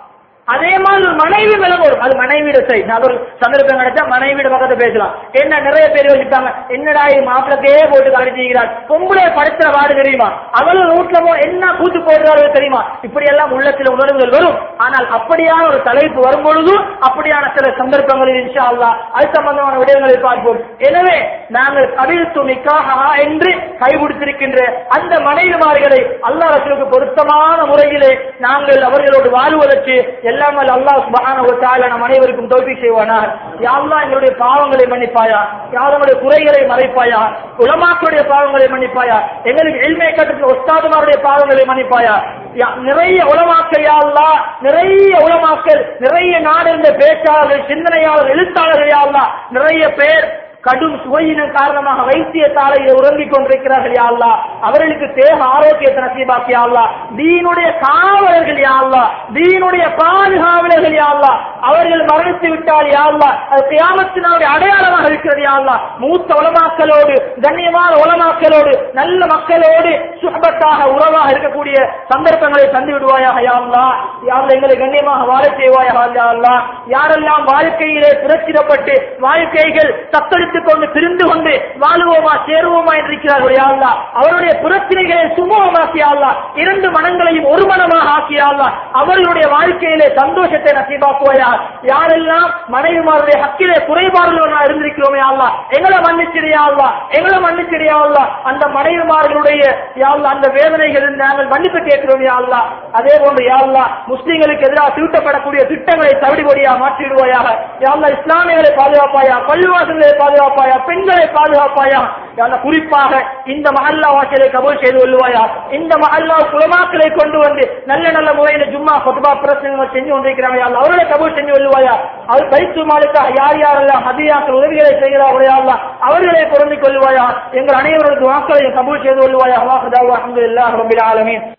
அதே மாதிரி ஒரு மனைவி மேல வரும் அது மனைவியோட சைட் நான் ஒரு சந்தர்ப்பம் கிடைச்சா மனைவியோட பக்கத்துல பேசலாம் என்ன நிறைய பேர் யோசிப்பாங்க என்னடா இது மாப்பிளக்கே போட்டு காணிச்சிக்கிறார் பொம்பளை படுத்துற வாடு தெரியுமா அவளும் வீட்டுல போ என்ன கூத்து போடுறாரு தெரியுமா இப்படி எல்லாம் உள்ளத்துல உணர்வுகள் வரும் ஆனால் அப்படியான ஒரு தலைப்பு வரும் பொழுது அப்படியான சில சந்தர்ப்பங்களில் இன்ஷா அல்லாஹ் அது சம்பந்தமான விடயங்களை பார்ப்போம் எனவே நாங்கள் கவிழ்த்து நிக்காக என்று கைவிடுத்திருக்கின்ற அந்த மனைவிமார்களை அல்லாஹ் ரசூலுக்கு பொருத்தமான முறையிலே நாங்கள் அவர்களோடு வாழ்வதற்கு எல்லாம் வல்ல அல்லாஹ் சுப்ஹானஹு வ தஆலா நம் அனைவருக்கும் தௌஃபீக் செய்வானாக யா அல்லாஹ் எங்களுடைய பாவங்களை மன்னிப்பாயா யா நம்முடைய குறைகளை மறைப்பாயா உலமாக்களுடைய பாவங்களை மன்னிப்பாயா எங்களுக்கு எளிமை கட்டத்தில் உஸ்தாதுமாருடைய பாவங்களை மன்னிப்பாயா யா நிறைய உலமாக்கள் யா அல்லாஹ் நிறைய உலமாக்கள் நிறைய நாடறிந்த பேச்சாளர்கள் சிந்தனையாளர்கள் எழுத்தாளர்கள் யா அல்லாஹ் நிறைய பேர் கடும் சுவையின காரணமாக வைத்திய தாளையில் உறங்கிக் கொண்டிருக்கிறார்கள் யா அல்லாஹ் அவர்களுக்கு தேக ஆரோக்கியத்தை நசீபாக்கி யா அல்லாஹ் தீனுடைய காவலர்கள் யா அல்லாஹ் தீனுடைய பாதுகாவலர்கள் யா அல்லாஹ் அவர்கள் மரணித்து விட்டால் யா அல்லாஹ் அது கியாமத்தினுடைய அடையாளமாக இருக்கிறது யா அல்லாஹ் மூத்த உலமாக்களோடு கண்ணியமான உலமாக்களோடு நல்ல மக்களோடு சுகபத்தாக உறவாக இருக்கக்கூடிய சந்தர்ப்பங்களை தந்து விடுவாயாக யா அல்லாஹ் யா அல்லாஹ் எங்களை கண்ணியமாக வாழ செய்வாயாக யா அல்லாஹ் யாரெல்லாம் வாழ்க்கையிலே புரட்சிடப்பட்டு வாழ்க்கைகள் தத்தளித்துக் கொண்டு பிரிந்து கொண்டு வாழுவோமா சேருவோமா என்று இருக்கிறார்கள் யா அல்லாஹ் அவருடைய பிரச்சனைகளை சுமூகமாக்கி அல்லாஹ் இரண்டு மனங்களையும் ஒரு மனமாக ஆக்கி அல்லாஹ் அவர்களுடைய வாழ்க்கையிலே சந்தோஷத்தை நசீபாக்குவாயா யாரெல்லாம் மனைவிமாருடைய ஹக்கிலே குறைபாடுகள் இருந்திருக்கிறோமே அல்லாஹ் எங்களை மன்னிச்சிடியா அல்லாஹ் எங்களை மன்னிச்சிடியா அல்லாஹ் அந்த மனைவிமார்களுடைய யா அல்லாஹ் அந்த வேதனைகள் நாங்கள் மன்னிப்பு கேட்கிறோம் யா அல்லாஹ் அதே போன்று யா அல்லாஹ் முஸ்லிம்களுக்கு எதிராக தீட்டப்படக்கூடிய திட்டங்களை தவிடுபடியா மாற்றிடுவாயாக யா அல்லாஹ் இஸ்லாமியர்களை பாதுகாப்பாயா பள்ளிவாசல்களை பாதுகாப்பாயா பெண்களை பாதுகாப்பாயா யா அல்லாஹ் குறிப்பாக இந்த மஹல்லா வாசலை கபூல் செய்து கொள்வாயா இந்த மஹல்லா குலமாக்களை கொண்டு வந்து நல்ல நல்ல முறையில் ஜும்மா ஃபத்வா பிரசனங்கள் செஞ்சு கொண்டிருக்கிறாங்க யா அல்லாஹ் அவர்களை கபூல் செஞ்சு கொள்வாயா அது பைத்து மாலுக்காக யார் யாரெல்லாம் ஹதியாக்கள் உதவிகளை செய்கிறார்களோ யா அல்லாஹ் அவர்களை பொருந்திக் கொள்வாயா எங்கள் அனைவரது வாக்களையும் கபூல் செய்து கொள்வாயா அல்லாஹ் அல்ஹம்துலில்லாஹ் ரப்பில் ஆலமீன்